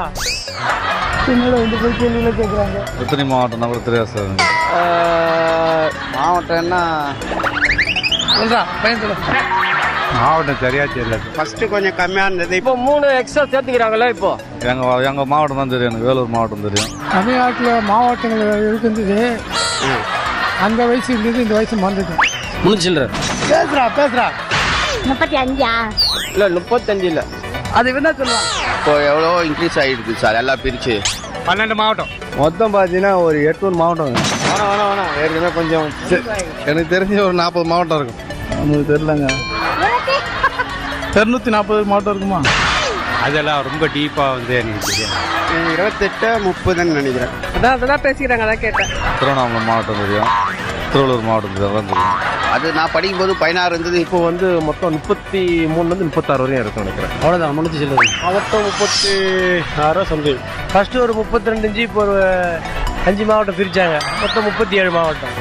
எத்தனை மாவட்டம் நம்பர் தெரியாது சார் மாவட்டம் என்ன சொல்றா பையன் சொல்லு மாவட்டம் சரியா தெரியல ஃபர்ஸ்ட் கொஞ்சம் கம்மியா இருந்தது இப்போ மூணு எக்ஸ்ட்ரா சேர்த்துக்கிறாங்களா இப்போ எங்க எங்க மாவட்டம் தான் தெரியும் எனக்கு வேலூர் மாவட்டம் தெரியும் தமிழ்நாட்டில் மாவட்டங்கள் இருக்கின்றது அந்த வயசு இருந்தது இந்த வயசு மறந்துது முடிச்சில்ற பேசுறா பேசுறா முப்பத்தி அஞ்சா இல்ல முப்பத்தஞ்சு இல்ல அது என்ன சொல்லுவாங்க இப்போ எவ்வளோ இன்க்ரீஸ் ஆகிடுது சார் எல்லாம் பிரிச்சு பன்னெண்டு மாவட்டம் மொத்தம் பார்த்தீங்கன்னா ஒரு எட்நூறு மாவட்டம் வேணாம் வேணாம் வேணாம் ஏற்கனவே கொஞ்சம் எனக்கு தெரிஞ்ச ஒரு நாற்பது மாவட்டம் இருக்கும் உங்களுக்கு தெரியலங்க இரநூத்தி நாற்பது மாவட்டம் இருக்குமா அதெல்லாம் ரொம்ப டீப்பாக வந்து எனக்கு தெரியும் இருபத்தெட்டு முப்பதுன்னு நினைக்கிறேன் அதான் அதான் பேசிக்கிறாங்க அதான் கேட்டேன் திருவண்ணாமலை மாவட்டம் தெரியும் திருவள்ளூர் மாவட்டம் தெரியும் அதான் தெரியும் அது நான் படிக்கும்போது பதினாறு இருந்தது இப்போ வந்து மொத்தம் முப்பத்தி மூணுலேருந்து முப்பத்தாறு வரையும் இருக்கும் நினைக்கிறேன் அவ்வளோதான் முடிஞ்சு சொல்லுது மொத்தம் முப்பத்தி ஆறோ சம்திங் ஃபர்ஸ்ட் ஒரு முப்பத்தி ரெண்டு இன்ச்சு இப்போ ஒரு அஞ்சு மாவட்டம் பிரிச்சாங்க மொத்தம் முப்பத்தி ஏழு மாவட்டம்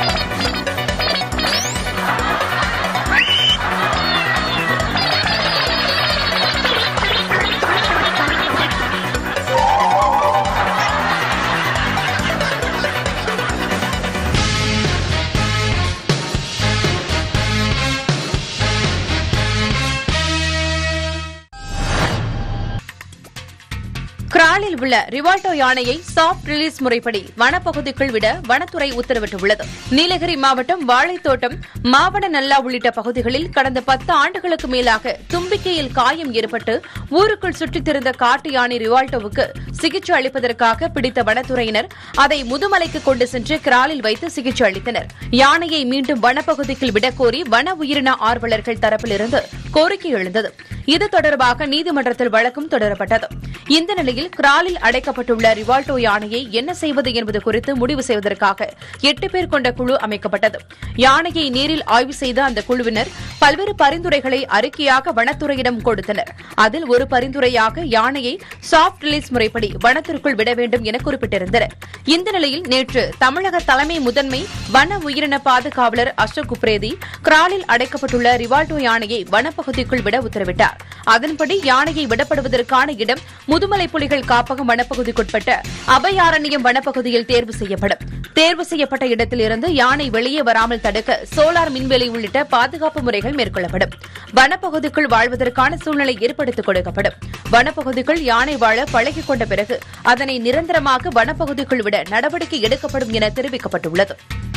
கிராலில் உள்ள ரிவால்டோ யானையை சாஃப்ட் ரிலீஸ் முறைப்படி வனப்பகுதிக்குள் விட வனத்துறை உத்தரவிட்டுள்ளது நீலகிரி மாவட்டம் வாழைத்தோட்டம் மாவன நல்லா உள்ளிட்ட பகுதிகளில் கடந்த பத்து ஆண்டுகளுக்கு மேலாக தும்பிக்கையில் காயம் ஏற்பட்டு ஊருக்குள் சுற்றித் திரிந்த காட்டு யானை ரிவால்டோவுக்கு சிகிச்சை அளிப்பதற்காக பிடித்த வனத்துறையினர் அதை முதுமலைக்கு கொண்டு சென்று கிராலில் வைத்து சிகிச்சை அளித்தனர் யானையை மீண்டும் வனப்பகுதிக்குள் விடக்கோரி வன உயிரின ஆர்வலர்கள் தரப்பிலிருந்து கோரிக்கை எழுந்தது இது தொடர்பாக நீதிமன்றத்தில் வழக்கும் தொடரப்பட்டது இந்த நிலையில் கிராலில் அடைக்கப்பட்டுள்ள ரிவால்டோ யானையை என்ன செய்வது என்பது குறித்து முடிவு செய்வதற்காக எட்டு பேர் கொண்ட குழு அமைக்கப்பட்டது யானையை நேரில் ஆய்வு செய்த அந்த குழுவினர் பல்வேறு பரிந்துரைகளை அறிக்கையாக வனத்துறையிடம் கொடுத்தனர் அதில் ஒரு பரிந்துரையாக யானையை சாஃப்ட் ரிலீஸ் முறைப்படி வனத்திற்குள் விட வேண்டும் என குறிப்பிட்டிருந்தனர் இந்த நிலையில் நேற்று தமிழக தலைமை முதன்மை வன உயிரின பாதுகாவலர் அசோக் குப்ரேதி கிராலில் அடைக்கப்பட்டுள்ள ரிவால்டோ யானையை வனப்பகுதிக்குள் விட உத்தரவிட்டார் அதன்படி யானையை விடப்படுவதற்கான இடம் முதுமலை புலிகள் காப்பகம் வனப்பகுதிக்குட்பட்ட அபயாரண்யம் வனப்பகுதியில் தேர்வு செய்யப்படும் தேர்வு செய்யப்பட்ட இடத்தில் இருந்து யானை வெளியே வராமல் தடுக்க சோலார் மின்வேலி உள்ளிட்ட பாதுகாப்பு முறைகள் மேற்கொள்ளப்படும் வனப்பகுதிக்குள் வாழ்வதற்கான சூழ்நிலை ஏற்படுத்திக் கொடுக்கப்படும் வனப்பகுதிக்குள் யானை வாழ பழகிக் கொண்ட பிறகு அதனை நிரந்தரமாக வனப்பகுதிக்குள் விட நடவடிக்கை எடுக்கப்படும் என தெரிவிக்கப்பட்டுள்ளது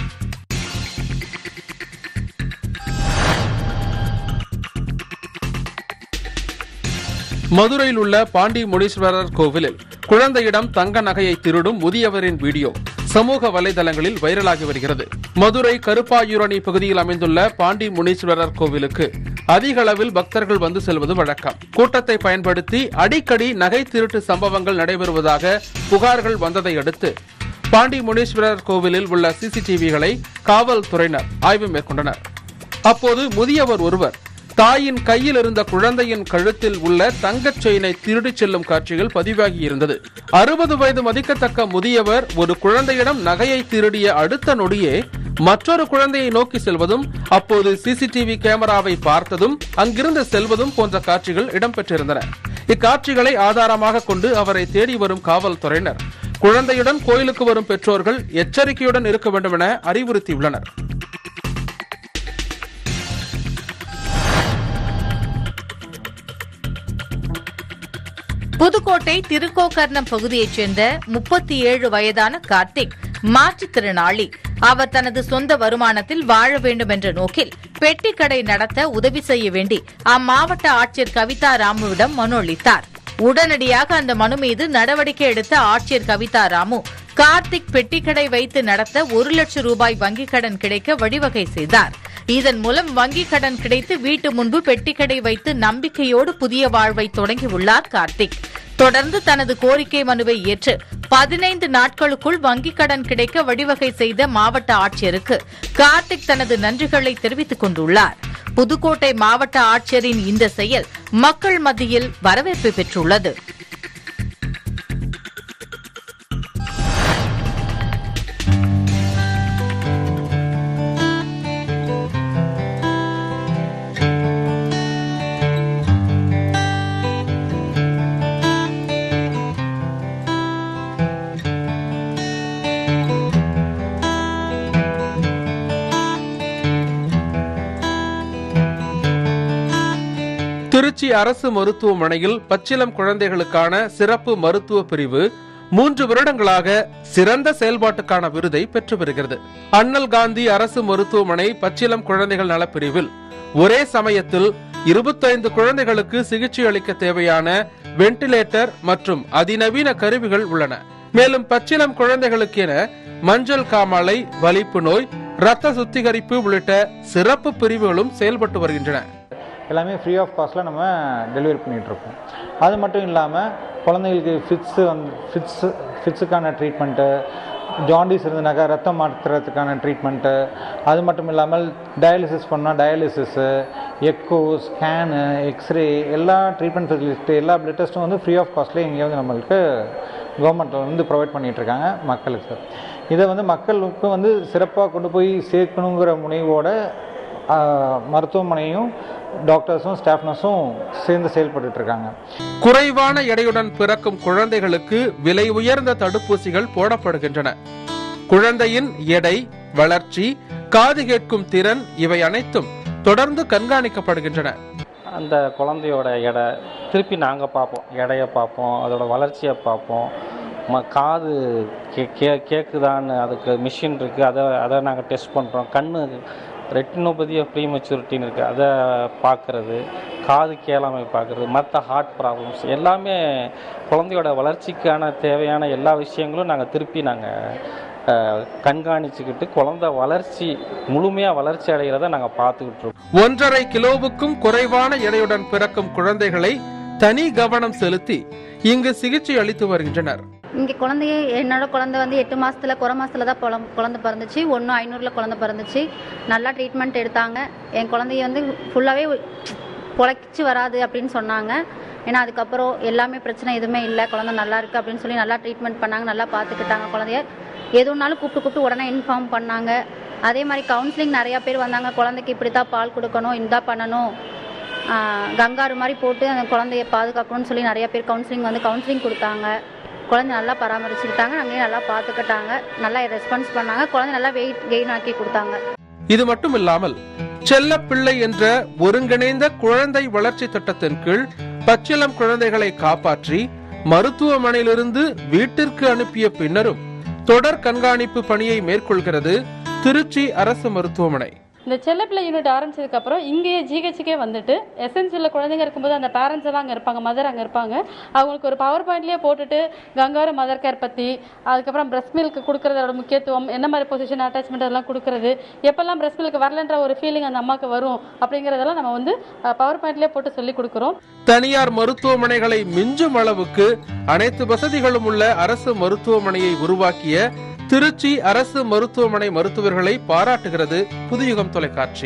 மதுரையில் உள்ள பாண்டி முனீஸ்வரர் கோவிலில் குழந்தையிடம் தங்க நகையை திருடும் முதியவரின் வீடியோ சமூக வலைதளங்களில் வைரலாகி வருகிறது மதுரை கருப்பாயூரணி பகுதியில் அமைந்துள்ள பாண்டி முனீஸ்வரர் கோவிலுக்கு அதிக அளவில் பக்தர்கள் வந்து செல்வது வழக்கம் கூட்டத்தை பயன்படுத்தி அடிக்கடி நகை திருட்டு சம்பவங்கள் நடைபெறுவதாக புகார்கள் வந்ததை அடுத்து பாண்டி முனீஸ்வரர் கோவிலில் உள்ள சிசிடிவிகளை காவல்துறையினர் ஆய்வு மேற்கொண்டனர் அப்போது முதியவர் ஒருவர் தாயின் கையில் இருந்த குழந்தையின் கழுத்தில் உள்ள தங்கச் செயினை திருடிச் செல்லும் காட்சிகள் பதிவாகி இருந்தது அறுபது வயது மதிக்கத்தக்க முதியவர் ஒரு குழந்தையிடம் நகையை திருடிய அடுத்த நொடியே மற்றொரு குழந்தையை நோக்கி செல்வதும் அப்போது சிசிடிவி கேமராவை பார்த்ததும் அங்கிருந்து செல்வதும் போன்ற காட்சிகள் இடம்பெற்றிருந்தன இக்காட்சிகளை ஆதாரமாக கொண்டு அவரை தேடி வரும் காவல்துறையினர் குழந்தையுடன் கோயிலுக்கு வரும் பெற்றோர்கள் எச்சரிக்கையுடன் இருக்க வேண்டும் என அறிவுறுத்தியுள்ளனர் புதுக்கோட்டை திருக்கோக்கர்ணம் பகுதியைச் சேர்ந்த முப்பத்தி ஏழு வயதான கார்த்திக் மாற்றுத்திறனாளி அவர் தனது சொந்த வருமானத்தில் வாழ வேண்டும் என்ற நோக்கில் பெட்டி கடை நடத்த உதவி செய்ய வேண்டி அம்மாவட்ட ஆட்சியர் கவிதா ராமுவிடம் மனு அளித்தார் உடனடியாக அந்த மனு மீது நடவடிக்கை எடுத்த ஆட்சியர் கவிதா ராமு கார்த்திக் பெட்டிக்கடை வைத்து நடத்த ஒரு லட்சம் ரூபாய் வங்கிக் கடன் கிடைக்க வழிவகை செய்தார் இதன் மூலம் வங்கிக் கடன் கிடைத்து வீட்டு முன்பு பெட்டிக்கடை வைத்து நம்பிக்கையோடு புதிய வாழ்வை தொடங்கியுள்ளார் கார்த்திக் தொடர்ந்து தனது கோரிக்கை மனுவை ஏற்று பதினைந்து நாட்களுக்குள் வங்கிக் கடன் கிடைக்க வழிவகை செய்த மாவட்ட ஆட்சியருக்கு கார்த்திக் தனது நன்றிகளை தெரிவித்துக் கொண்டுள்ளார் புதுக்கோட்டை மாவட்ட ஆட்சியரின் இந்த செயல் மக்கள் மத்தியில் வரவேற்பு பெற்றுள்ளது திருச்சி அரசு மருத்துவமனையில் பச்சிளம் குழந்தைகளுக்கான சிறப்பு மருத்துவ பிரிவு மூன்று வருடங்களாக சிறந்த செயல்பாட்டுக்கான விருதை பெற்று வருகிறது அண்ணல் காந்தி அரசு மருத்துவமனை பச்சிளம் குழந்தைகள் நலப்பிரிவில் ஒரே சமயத்தில் இருபத்தைந்து குழந்தைகளுக்கு சிகிச்சை அளிக்க தேவையான வென்டிலேட்டர் மற்றும் அதிநவீன கருவிகள் உள்ளன மேலும் பச்சிளம் குழந்தைகளுக்கு என மஞ்சள் காமாலை வலிப்பு நோய் இரத்த சுத்திகரிப்பு உள்ளிட்ட சிறப்பு பிரிவுகளும் செயல்பட்டு வருகின்றன எல்லாமே ஃப்ரீ ஆஃப் காஸ்ட்டில் நம்ம டெலிவரி பண்ணிகிட்ருக்கோம் அது மட்டும் இல்லாமல் குழந்தைங்களுக்கு ஃபிட்ஸு வந்து ஃபிட்ஸு ஃபிட்ஸுக்கான ட்ரீட்மெண்ட்டு ஜாண்டிஸ் இருந்தனாக்கா ரத்தம் மாற்றுறதுக்கான ட்ரீட்மெண்ட்டு அது மட்டும் இல்லாமல் டயாலிசிஸ் பண்ணால் டயாலிசிஸு எக்கோ ஸ்கேனு எக்ஸ்ரே எல்லா ட்ரீட்மெண்ட் ஃபெசிலிட்டி எல்லா பிளட் டெஸ்ட்டும் வந்து ஃப்ரீ ஆஃப் காஸ்ட்லேயே இங்கே வந்து நம்மளுக்கு கவர்மெண்ட்டில் வந்து ப்ரொவைட் பண்ணிகிட்ருக்காங்க மக்களுக்கு இதை வந்து மக்களுக்கு வந்து சிறப்பாக கொண்டு போய் சேர்க்கணுங்கிற முனைவோட ஆஹ், மருத்துவமனையும் டாக்டர்ஸும் ஸ்டாஃப் நர்ஸும் சேர்ந்து செயல்பட்டுட்டு இருக்காங்க குறைவான எடையுடன் பிறக்கும் குழந்தைகளுக்கு விலை உயர்ந்த தடுப்பூசிகள் போடப்படுகின்றன குழந்தையின் எடை வளர்ச்சி காது கேட்கும் திறன் இவை அனைத்தும் தொடர்ந்து கண்காணிக்கப்படுகின்றன அந்த குழந்தையோட எடை திருப்பி நாங்கள் பார்ப்போம் எடையை பார்ப்போம் அதோட வளர்ச்சியை பார்ப்போம் ம காது கே கே கேட்குதான்னு அதுக்கு மிஷின் இருக்குது அதை அதை நாங்கள் டெஸ்ட் பண்ணுறோம் கண்ணு ரெட்டினோபதி ப்ரீ மெச்சூரிட்டின்னு இருக்குது அதை பார்க்குறது காது கேளாமை பார்க்குறது மற்ற ஹார்ட் ப்ராப்ளம்ஸ் எல்லாமே குழந்தையோட வளர்ச்சிக்கான தேவையான எல்லா விஷயங்களும் நாங்கள் திருப்பி நாங்கள் கண்காணிச்சுக்கிட்டு குழந்தை வளர்ச்சி முழுமையாக வளர்ச்சி அடைகிறத நாங்கள் பார்த்துக்கிட்டு இருக்கோம் ஒன்றரை கிலோவுக்கும் குறைவான எடையுடன் பிறக்கும் குழந்தைகளை தனி கவனம் செலுத்தி இங்கு சிகிச்சை அளித்து வருகின்றனர் இங்கே குழந்தைய என்னோட குழந்தை வந்து எட்டு மாசத்துல குறை மாசத்துல தான் குழம் குழந்தை பிறந்துச்சு ஒன்று ஐநூறுல குழந்தை பிறந்துச்சு நல்லா ட்ரீட்மெண்ட் எடுத்தாங்க என் குழந்தைய வந்து ஃபுல்லாகவே பொழைச்சி வராது அப்படின்னு சொன்னாங்க ஏன்னா அதுக்கப்புறம் எல்லாமே பிரச்சனை எதுவுமே இல்லை குழந்தை நல்லா இருக்கு அப்படின்னு சொல்லி நல்லா ட்ரீட்மெண்ட் பண்ணாங்க நல்லா பார்த்துக்கிட்டாங்க குழந்தைய எதுனாலும் கூப்பிட்டு கூப்பிட்டு உடனே இன்ஃபார்ம் பண்ணாங்க அதே மாதிரி கவுன்சிலிங் நிறையா பேர் வந்தாங்க குழந்தைக்கு இப்படி தான் பால் கொடுக்கணும் இந்தா பண்ணணும் ஆஹ் கங்காரு மாதிரி போட்டு அந்த குழந்தைய பாதுகாக்கணும்னு சொல்லி நிறைய பேர் கவுன்சிலிங் வந்து கவுன்சிலிங் கொடுத்தாங்க குழந்தை நல்லா பராமரிச்சுக்கிட்டாங்க அங்கேயும் நல்லா பார்த்துக்கிட்டாங்க நல்லா ரெஸ்பான்ஸ் பண்ணாங்க குழந்தை நல்லா வெயிட் கெயின் ஆக்கி கொடுத்தாங்க இது மட்டும் இல்லாமல் செல்ல பிள்ளை என்ற ஒருங்கிணைந்த குழந்தை வளர்ச்சி திட்டத்தின் கீழ் பச்சிளம் குழந்தைகளை காப்பாற்றி மருத்துவமனையிலிருந்து வீட்டிற்கு அனுப்பிய பின்னரும் தொடர் கண்காணிப்பு பணியை மேற்கொள்கிறது திருச்சி அரசு மருத்துவமனை இந்த செல்லப்பிள்ளை யூனிட் ஆரம்பிச்சதுக்கு அப்புறம் இங்கேயே ஜிஹெச்சுக்கே வந்துட்டு எசென்சியலில் குழந்தைங்க இருக்கும்போது அந்த பேரண்ட்ஸ் எல்லாம் அங்கே இருப்பாங்க மதர் அங்கே இருப்பாங்க அவங்களுக்கு ஒரு பவர் பாயிண்ட்லேயே போட்டுட்டு கங்காரு மதர் கேர் பற்றி அதுக்கப்புறம் பிரஸ்ட் மில்க் கொடுக்கறதோட முக்கியத்துவம் என்ன மாதிரி பொசிஷன் அட்டாச்மெண்ட் அதெல்லாம் கொடுக்கறது எப்பெல்லாம் பிரஸ்ட் மில்க் வரலன்ற ஒரு ஃபீலிங் அந்த அம்மாவுக்கு வரும் அப்படிங்கிறதெல்லாம் நம்ம வந்து பவர் பாயிண்ட்லேயே போட்டு சொல்லி கொடுக்குறோம் தனியார் மருத்துவமனைகளை மிஞ்சும் அளவுக்கு அனைத்து வசதிகளும் உள்ள அரசு மருத்துவமனையை உருவாக்கிய திருச்சி அரசு மருத்துவமனை மருத்துவர்களை பாராட்டுகிறது புதுயுகம் தொலைக்காட்சி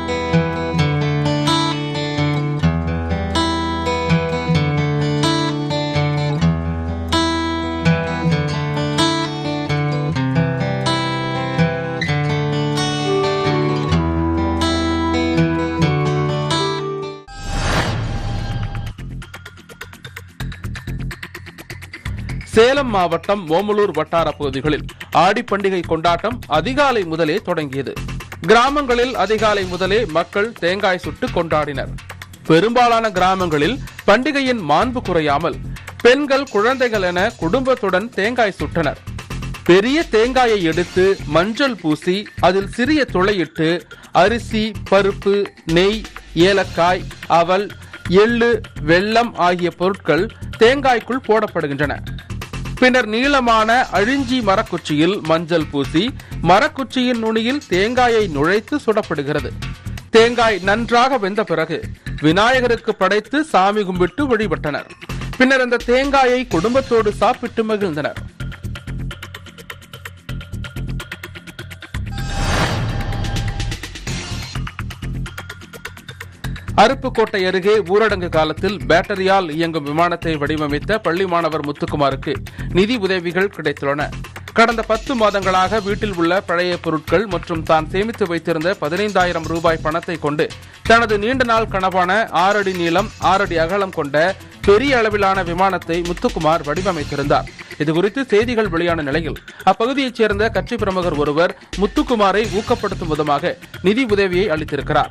சேலம் மாவட்டம் ஓமலூர் வட்டார பகுதிகளில் ஆடி பண்டிகை கொண்டாட்டம் அதிகாலை முதலே தொடங்கியது கிராமங்களில் அதிகாலை முதலே மக்கள் தேங்காய் சுட்டு கொண்டாடினர் பெரும்பாலான கிராமங்களில் பண்டிகையின் மாண்பு குறையாமல் பெண்கள் குழந்தைகள் என குடும்பத்துடன் தேங்காய் சுட்டனர் பெரிய தேங்காயை எடுத்து மஞ்சள் பூசி அதில் சிறிய துளையிட்டு அரிசி பருப்பு நெய் ஏலக்காய் அவல் எள்ளு வெல்லம் ஆகிய பொருட்கள் தேங்காய்க்குள் போடப்படுகின்றன பின்னர் நீளமான அழிஞ்சி மரக்குச்சியில் மஞ்சள் பூசி மரக்குச்சியின் நுனியில் தேங்காயை நுழைத்து சுடப்படுகிறது தேங்காய் நன்றாக வெந்த பிறகு விநாயகருக்கு படைத்து சாமி கும்பிட்டு வழிபட்டனர் பின்னர் அந்த தேங்காயை குடும்பத்தோடு சாப்பிட்டு மகிழ்ந்தனர் அருப்புக்கோட்டை அருகே ஊரடங்கு காலத்தில் பேட்டரியால் இயங்கும் விமானத்தை வடிவமைத்த பள்ளி மாணவர் முத்துக்குமாருக்கு நிதி உதவிகள் கிடைத்துள்ளன கடந்த பத்து மாதங்களாக வீட்டில் உள்ள பழைய பொருட்கள் மற்றும் தான் சேமித்து வைத்திருந்த பதினைந்தாயிரம் ரூபாய் பணத்தை கொண்டு தனது நீண்ட நாள் கனவான ஆறடி நீளம் ஆறடி அகலம் கொண்ட பெரிய அளவிலான விமானத்தை முத்துக்குமார் வடிவமைத்திருந்தார் இதுகுறித்து செய்திகள் வெளியான நிலையில் அப்பகுதியைச் சேர்ந்த கட்சி பிரமுகர் ஒருவர் முத்துக்குமாரை ஊக்கப்படுத்தும் விதமாக நிதி உதவியை அளித்திருக்கிறார்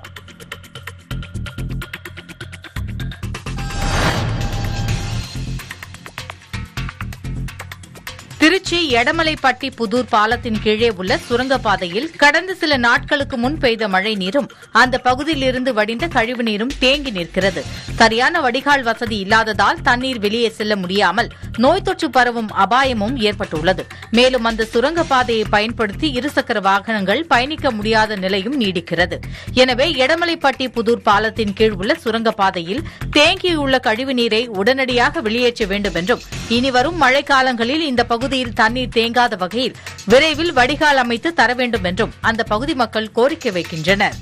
திருச்சி எடமலைப்பட்டி புதூர் பாலத்தின் கீழே உள்ள சுரங்கப்பாதையில் கடந்த சில நாட்களுக்கு முன் பெய்த மழை நீரும் அந்த பகுதியிலிருந்து வடிந்த கழிவு நீரும் தேங்கி நிற்கிறது சரியான வடிகால் வசதி இல்லாததால் தண்ணீர் வெளியே செல்ல முடியாமல் நோய் தொற்று பரவும் அபாயமும் ஏற்பட்டுள்ளது மேலும் அந்த சுரங்கப்பாதையை பயன்படுத்தி இருசக்கர வாகனங்கள் பயணிக்க முடியாத நிலையும் நீடிக்கிறது எனவே எடமலைப்பட்டி புதூர் பாலத்தின் கீழ் உள்ள சுரங்கப்பாதையில் தேங்கியுள்ள கழிவு நீரை உடனடியாக வெளியேற்ற வேண்டும் என்றும் இனிவரும் மழைக்காலங்களில் இந்த பகுதியில் அப்பகுதியில் தண்ணீர் தேங்காத வகையில் விரைவில் வடிகால் அமைத்து தர வேண்டும் என்றும் அந்த பகுதி மக்கள் கோரிக்கை வைக்கின்றனர்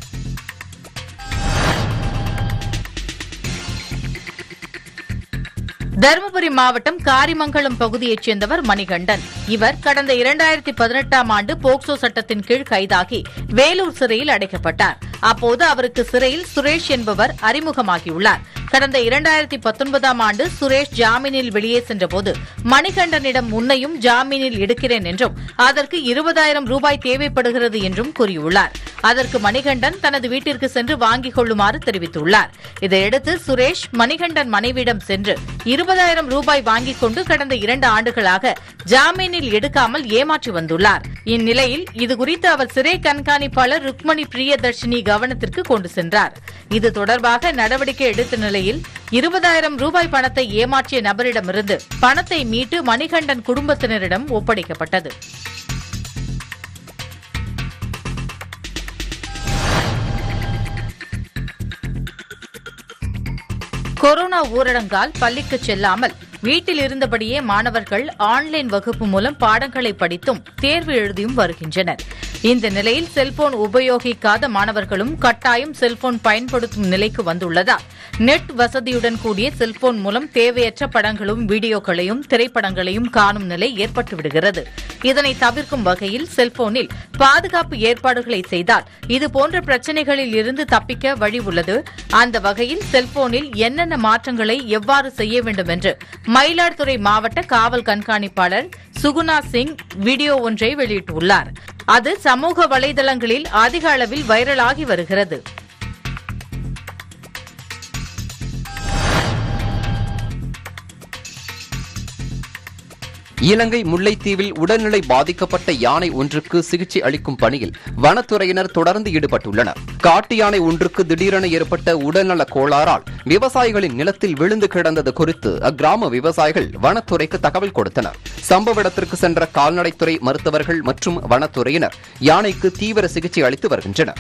தருமபுரி மாவட்டம் காரிமங்கலம் பகுதியைச் சேர்ந்தவர் மணிகண்டன் இவர் கடந்த இரண்டாயிரத்தி பதினெட்டாம் ஆண்டு போக்சோ சட்டத்தின் கீழ் கைதாகி வேலூர் சிறையில் அடைக்கப்பட்டார் அப்போது அவருக்கு சிறையில் சுரேஷ் என்பவர் அறிமுகமாகியுள்ளார் கடந்த இரண்டாயிரத்தி பத்தொன்பதாம் ஆண்டு சுரேஷ் ஜாமீனில் வெளியே சென்றபோது மணிகண்டனிடம் முன்னையும் ஜாமீனில் எடுக்கிறேன் என்றும் அதற்கு இருபதாயிரம் ரூபாய் தேவைப்படுகிறது என்றும் கூறியுள்ளார் அதற்கு மணிகண்டன் தனது வீட்டிற்கு சென்று வாங்கிக் கொள்ளுமாறு தெரிவித்துள்ளார் இதையடுத்து சுரேஷ் மணிகண்டன் மனைவியிடம் சென்று இருபதாயிரம் ரூபாய் வாங்கிக் கொண்டு கடந்த இரண்டு ஆண்டுகளாக ஜாமீனில் எடுக்காமல் ஏமாற்றி வந்துள்ளார் இந்நிலையில் இதுகுறித்து அவர் சிறை கண்காணிப்பாளர் ருக்மணி பிரியதர்ஷினி கவனத்திற்கு கொண்டு சென்றார் இது தொடர்பாக நடவடிக்கை எடுத்த நிலையில் இருபதாயிரம் ரூபாய் பணத்தை ஏமாற்றிய நபரிடமிருந்து பணத்தை மீட்டு மணிகண்டன் குடும்பத்தினரிடம் ஒப்படைக்கப்பட்டது கொரோனா ஊரடங்கால் பள்ளிக்கு செல்லாமல் வீட்டில் இருந்தபடியே மாணவர்கள் ஆன்லைன் வகுப்பு மூலம் பாடங்களை படித்தும் தேர்வு எழுதியும் வருகின்றனர் இந்த நிலையில் செல்போன் உபயோகிக்காத மாணவர்களும் கட்டாயம் செல்போன் பயன்படுத்தும் நிலைக்கு வந்துள்ளதால் நெட் வசதியுடன் கூடிய செல்போன் மூலம் தேவையற்ற படங்களும் வீடியோக்களையும் திரைப்படங்களையும் காணும் நிலை ஏற்பட்டுவிடுகிறது இதனை தவிர்க்கும் வகையில் செல்போனில் பாதுகாப்பு ஏற்பாடுகளை செய்தால் இதுபோன்ற பிரச்சினைகளில் இருந்து தப்பிக்க வழி உள்ளது அந்த வகையில் செல்போனில் என்னென்ன மாற்றங்களை எவ்வாறு செய்ய வேண்டும் என்று மயிலாடுதுறை மாவட்ட காவல் கண்காணிப்பாளர் சுகுணா சிங் வீடியோ ஒன்றை வெளியிட்டுள்ளார் அது சமூக வலைதளங்களில் அதிக அளவில் வைரலாகி வருகிறது இலங்கை முல்லைத்தீவில் உடல்நிலை பாதிக்கப்பட்ட யானை ஒன்றுக்கு சிகிச்சை அளிக்கும் பணியில் வனத்துறையினர் தொடர்ந்து ஈடுபட்டுள்ளனர் காட்டு யானை ஒன்றுக்கு திடீரென ஏற்பட்ட உடல்நல கோளாறால் விவசாயிகளின் நிலத்தில் விழுந்து கிடந்தது குறித்து அக்கிராம விவசாயிகள் வனத்துறைக்கு தகவல் கொடுத்தனர் சம்பவ இடத்திற்கு சென்ற கால்நடைத்துறை மருத்துவர்கள் மற்றும் வனத்துறையினர் யானைக்கு தீவிர சிகிச்சை அளித்து வருகின்றனர்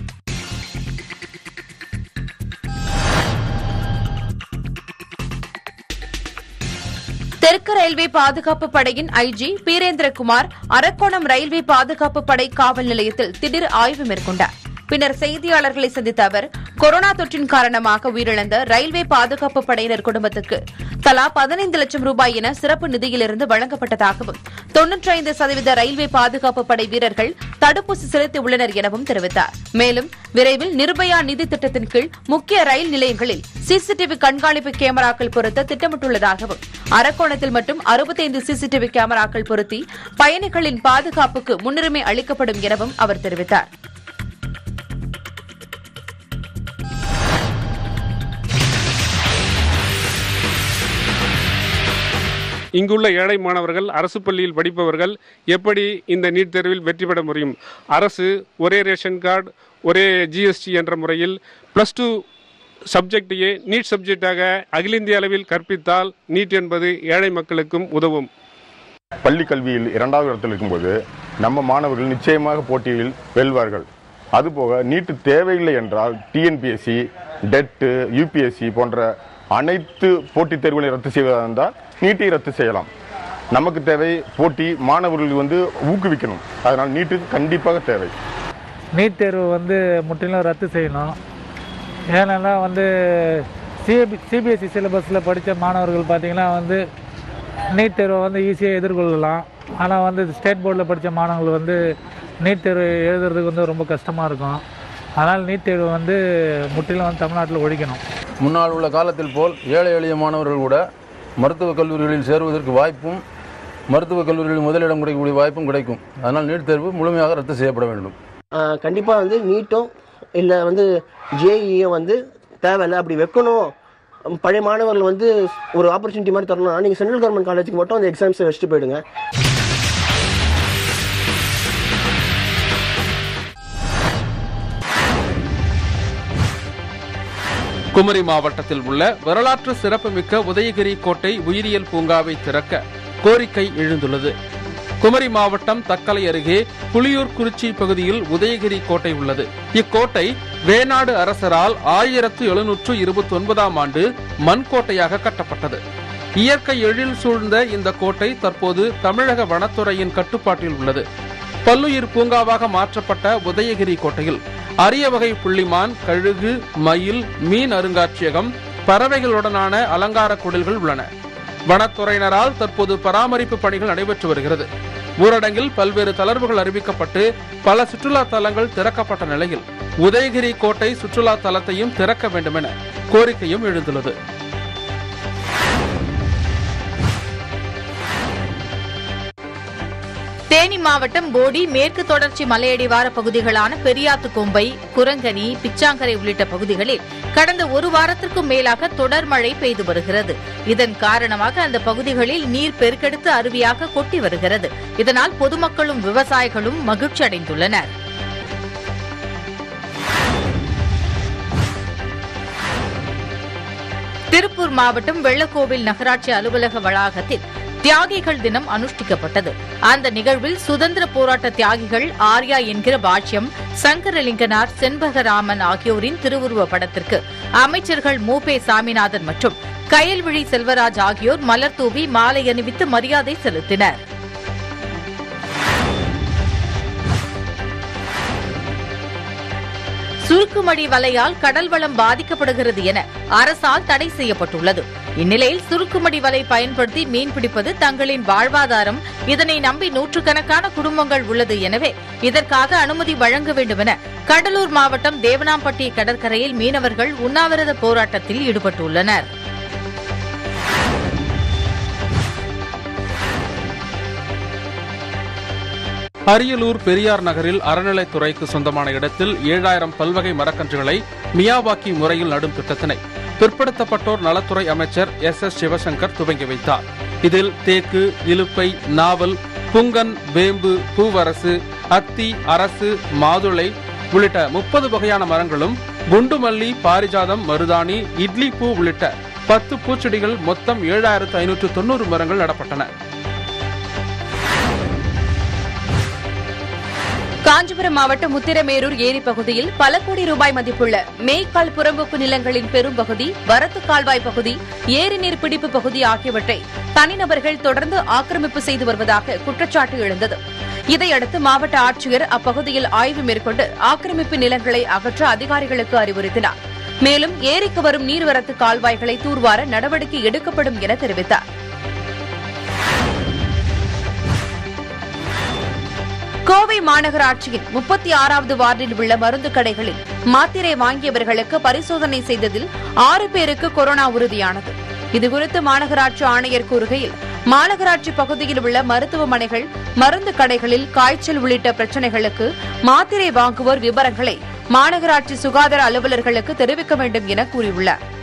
தெற்கு ரயில்வே பாதுகாப்பு படையின் ஐஜி பீரேந்திரகுமார் அரக்கோணம் ரயில்வே பாதுகாப்பு படை காவல் நிலையத்தில் திடீர் ஆய்வு மேற்கொண்டார் பின்னர் செய்தியாளர்களை சந்தித்த அவர் கொரோனா தொற்றின் காரணமாக உயிரிழந்த ரயில்வே பாதுகாப்பு படையினர் குடும்பத்துக்கு தலா பதினைந்து லட்சம் ரூபாய் என சிறப்பு நிதியிலிருந்து வழங்கப்பட்டதாகவும் தொன்னூற்றி ஐந்து சதவீத ரயில்வே பாதுகாப்பு படை வீரர்கள் தடுப்பூசி செலுத்தியுள்ளனர் எனவும் தெரிவித்தார் மேலும் விரைவில் நிர்பயா நிதி திட்டத்தின் கீழ் முக்கிய ரயில் நிலையங்களில் சிசிடிவி கண்காணிப்பு கேமராக்கள் பொருத்த திட்டமிட்டுள்ளதாகவும் அரக்கோணத்தில் மட்டும் அறுபத்தைந்து சிசிடிவி கேமராக்கள் பொருத்தி பயணிகளின் பாதுகாப்புக்கு முன்னுரிமை அளிக்கப்படும் எனவும் அவர் தெரிவித்தார் இங்குள்ள ஏழை மாணவர்கள் அரசு பள்ளியில் படிப்பவர்கள் எப்படி இந்த நீட் தேர்வில் வெற்றி பெற முடியும் அரசு ஒரே ரேஷன் கார்டு ஒரே ஜிஎஸ்டி என்ற முறையில் ப்ளஸ் டூ சப்ஜெக்டையே நீட் சப்ஜெக்டாக அகில இந்திய அளவில் கற்பித்தால் நீட் என்பது ஏழை மக்களுக்கும் உதவும் பள்ளி கல்வியில் இரண்டாவது இடத்தில் இருக்கும்போது நம்ம மாணவர்கள் நிச்சயமாக போட்டியில் வெல்வார்கள் அதுபோக நீட்டு தேவையில்லை என்றால் டிஎன்பிஎஸ்சி டெட்டு யூபிஎஸ்சி போன்ற அனைத்து போட்டித் தேர்வுகளை ரத்து செய்வதாக இருந்தால் நீட்டை ரத்து செய்யலாம் நமக்கு தேவை போட்டி மாணவர்கள் வந்து ஊக்குவிக்கணும் அதனால் நீட்டு கண்டிப்பாக தேவை நீட் தேர்வு வந்து முற்றிலும் ரத்து செய்யணும் ஏன்னா வந்து சிபி சிபிஎஸ்சி சிலபஸில் படித்த மாணவர்கள் பார்த்திங்கன்னா வந்து நீட் தேர்வை வந்து ஈஸியாக எதிர்கொள்ளலாம் ஆனால் வந்து ஸ்டேட் போர்டில் படித்த மாணவர்கள் வந்து நீட் தேர்வு எழுதுறதுக்கு வந்து ரொம்ப கஷ்டமாக இருக்கும் அதனால் நீட் தேர்வு வந்து முற்றிலும் வந்து தமிழ்நாட்டில் ஒழிக்கணும் முன்னால் உள்ள காலத்தில் போல் ஏழை எளிய மாணவர்கள் கூட மருத்துவக் கல்லூரிகளில் சேருவதற்கு வாய்ப்பும் மருத்துவக் கல்லூரிகளில் முதலிடம் கிடைக்கக்கூடிய வாய்ப்பும் கிடைக்கும் அதனால் நீட் தேர்வு முழுமையாக ரத்து செய்யப்பட வேண்டும் கண்டிப்பாக வந்து நீட்டும் இல்லை வந்து ஜேஇயும் வந்து தேவையில்லை அப்படி வைக்கணும் பழைய மாணவர்கள் வந்து ஒரு ஆப்பர்ச்சுனிட்டி மாதிரி தரணும்னா நீங்கள் சென்ட்ரல் கவர்மெண்ட் காலேஜுக்கு மட்டும் அந்த எக்ஸாம்ஸை வச்சுட்டு போயிடுங்க குமரி மாவட்டத்தில் உள்ள வரலாற்று சிறப்புமிக்க உதயகிரி கோட்டை உயிரியல் பூங்காவை திறக்க கோரிக்கை எழுந்துள்ளது குமரி மாவட்டம் தக்கலை அருகே புலியூர் குறிச்சி பகுதியில் உதயகிரி கோட்டை உள்ளது இக்கோட்டை வேணாடு அரசரால் ஆயிரத்து எழுநூற்று இருபத்தி ஒன்பதாம் ஆண்டு மண் கோட்டையாக கட்டப்பட்டது இயற்கை எழில் சூழ்ந்த இந்த கோட்டை தற்போது தமிழக வனத்துறையின் கட்டுப்பாட்டில் உள்ளது பல்லுயிர் பூங்காவாக மாற்றப்பட்ட உதயகிரி கோட்டையில் அரிய வகை புள்ளிமான் கழுகு மயில் மீன் அருங்காட்சியகம் பறவைகளுடனான அலங்கார குடில்கள் உள்ளன வனத்துறையினரால் தற்போது பராமரிப்பு பணிகள் நடைபெற்று வருகிறது ஊரடங்கில் பல்வேறு தளர்வுகள் அறிவிக்கப்பட்டு பல சுற்றுலா தலங்கள் திறக்கப்பட்ட நிலையில் உதயகிரி கோட்டை சுற்றுலா தலத்தையும் திறக்க வேண்டும் என கோரிக்கையும் எழுந்துள்ளது தேனி மாவட்டம் போடி மேற்கு தொடர்ச்சி மலையடிவார பகுதிகளான பெரியாத்துக்கொம்பை குரங்கணி பிச்சாங்கரை உள்ளிட்ட பகுதிகளில் கடந்த ஒரு வாரத்திற்கும் மேலாக தொடர் மழை பெய்து வருகிறது இதன் காரணமாக அந்த பகுதிகளில் நீர் பெருக்கெடுத்து அருவியாக கொட்டி வருகிறது இதனால் பொதுமக்களும் விவசாயிகளும் மகிழ்ச்சி அடைந்துள்ளனர் திருப்பூர் மாவட்டம் வெள்ளக்கோவில் நகராட்சி அலுவலக வளாகத்தில் தியாகிகள் தினம் அனுஷ்டிக்கப்பட்டது அந்த நிகழ்வில் சுதந்திர போராட்ட தியாகிகள் ஆர்யா என்கிற பாட்சியம் சங்கரலிங்கனார் செண்பகராமன் ஆகியோரின் திருவுருவ படத்திற்கு அமைச்சர்கள் மூபே சாமிநாதன் மற்றும் கயல்விழி செல்வராஜ் ஆகியோர் மலர் தூவி மாலை அணிவித்து மரியாதை செலுத்தினர் சுருக்குமடி வலையால் கடல் வளம் பாதிக்கப்படுகிறது என அரசால் தடை செய்யப்பட்டுள்ளது இந்நிலையில் சுருக்குமடி வலை பயன்படுத்தி மீன் பிடிப்பது தங்களின் வாழ்வாதாரம் இதனை நம்பி நூற்றுக்கணக்கான குடும்பங்கள் உள்ளது எனவே இதற்காக அனுமதி வழங்க வேண்டும் என கடலூர் மாவட்டம் தேவனாம்பட்டி கடற்கரையில் மீனவர்கள் உண்ணாவிரத போராட்டத்தில் ஈடுபட்டுள்ளனர் அரியலூர் பெரியார் நகரில் அறநிலைத்துறைக்கு சொந்தமான இடத்தில் ஏழாயிரம் பல்வகை மரக்கன்றுகளை மியாவாக்கி முறையில் நடும் திட்டத்தினை பிற்படுத்தப்பட்டோர் நலத்துறை அமைச்சர் எஸ் எஸ் சிவசங்கர் துவங்கி வைத்தார் இதில் தேக்கு இலுப்பை நாவல் புங்கன் வேம்பு பூவரசு அத்தி அரசு மாதுளை உள்ளிட்ட முப்பது வகையான மரங்களும் குண்டுமல்லி பாரிஜாதம் மருதாணி இட்லி பூ உள்ளிட்ட பத்து பூச்செடிகள் மொத்தம் ஏழாயிரத்து ஐநூற்று தொண்ணூறு மரங்கள் நடப்பட்டன காஞ்சிபுரம் மாவட்டம் முத்திரமேரூர் ஏரி பகுதியில் பல கோடி ரூபாய் மதிப்புள்ள மேய்க்கால் புறம்போக்கு நிலங்களின் பெரும்பகுதி வரத்து கால்வாய் பகுதி ஏரி நீர் பிடிப்பு பகுதி ஆகியவற்றை தனிநபர்கள் தொடர்ந்து ஆக்கிரமிப்பு செய்து வருவதாக குற்றச்சாட்டு எழுந்தது இதையடுத்து மாவட்ட ஆட்சியர் அப்பகுதியில் ஆய்வு மேற்கொண்டு ஆக்கிரமிப்பு நிலங்களை அகற்ற அதிகாரிகளுக்கு அறிவுறுத்தினார் மேலும் ஏரிக்கு வரும் நீர்வரத்து கால்வாய்களை தூர்வார நடவடிக்கை எடுக்கப்படும் என தெரிவித்தார் கோவை மாநகராட்சியின் முப்பத்தி ஆறாவது வார்டில் உள்ள மருந்து கடைகளில் மாத்திரை வாங்கியவர்களுக்கு பரிசோதனை செய்ததில் ஆறு பேருக்கு கொரோனா உறுதியானது இதுகுறித்து மாநகராட்சி ஆணையர் கூறுகையில் மாநகராட்சி பகுதியில் உள்ள மருத்துவமனைகள் மருந்து கடைகளில் காய்ச்சல் உள்ளிட்ட பிரச்சனைகளுக்கு மாத்திரை வாங்குவோர் விவரங்களை மாநகராட்சி சுகாதார அலுவலர்களுக்கு தெரிவிக்க வேண்டும் என கூறியுள்ளார்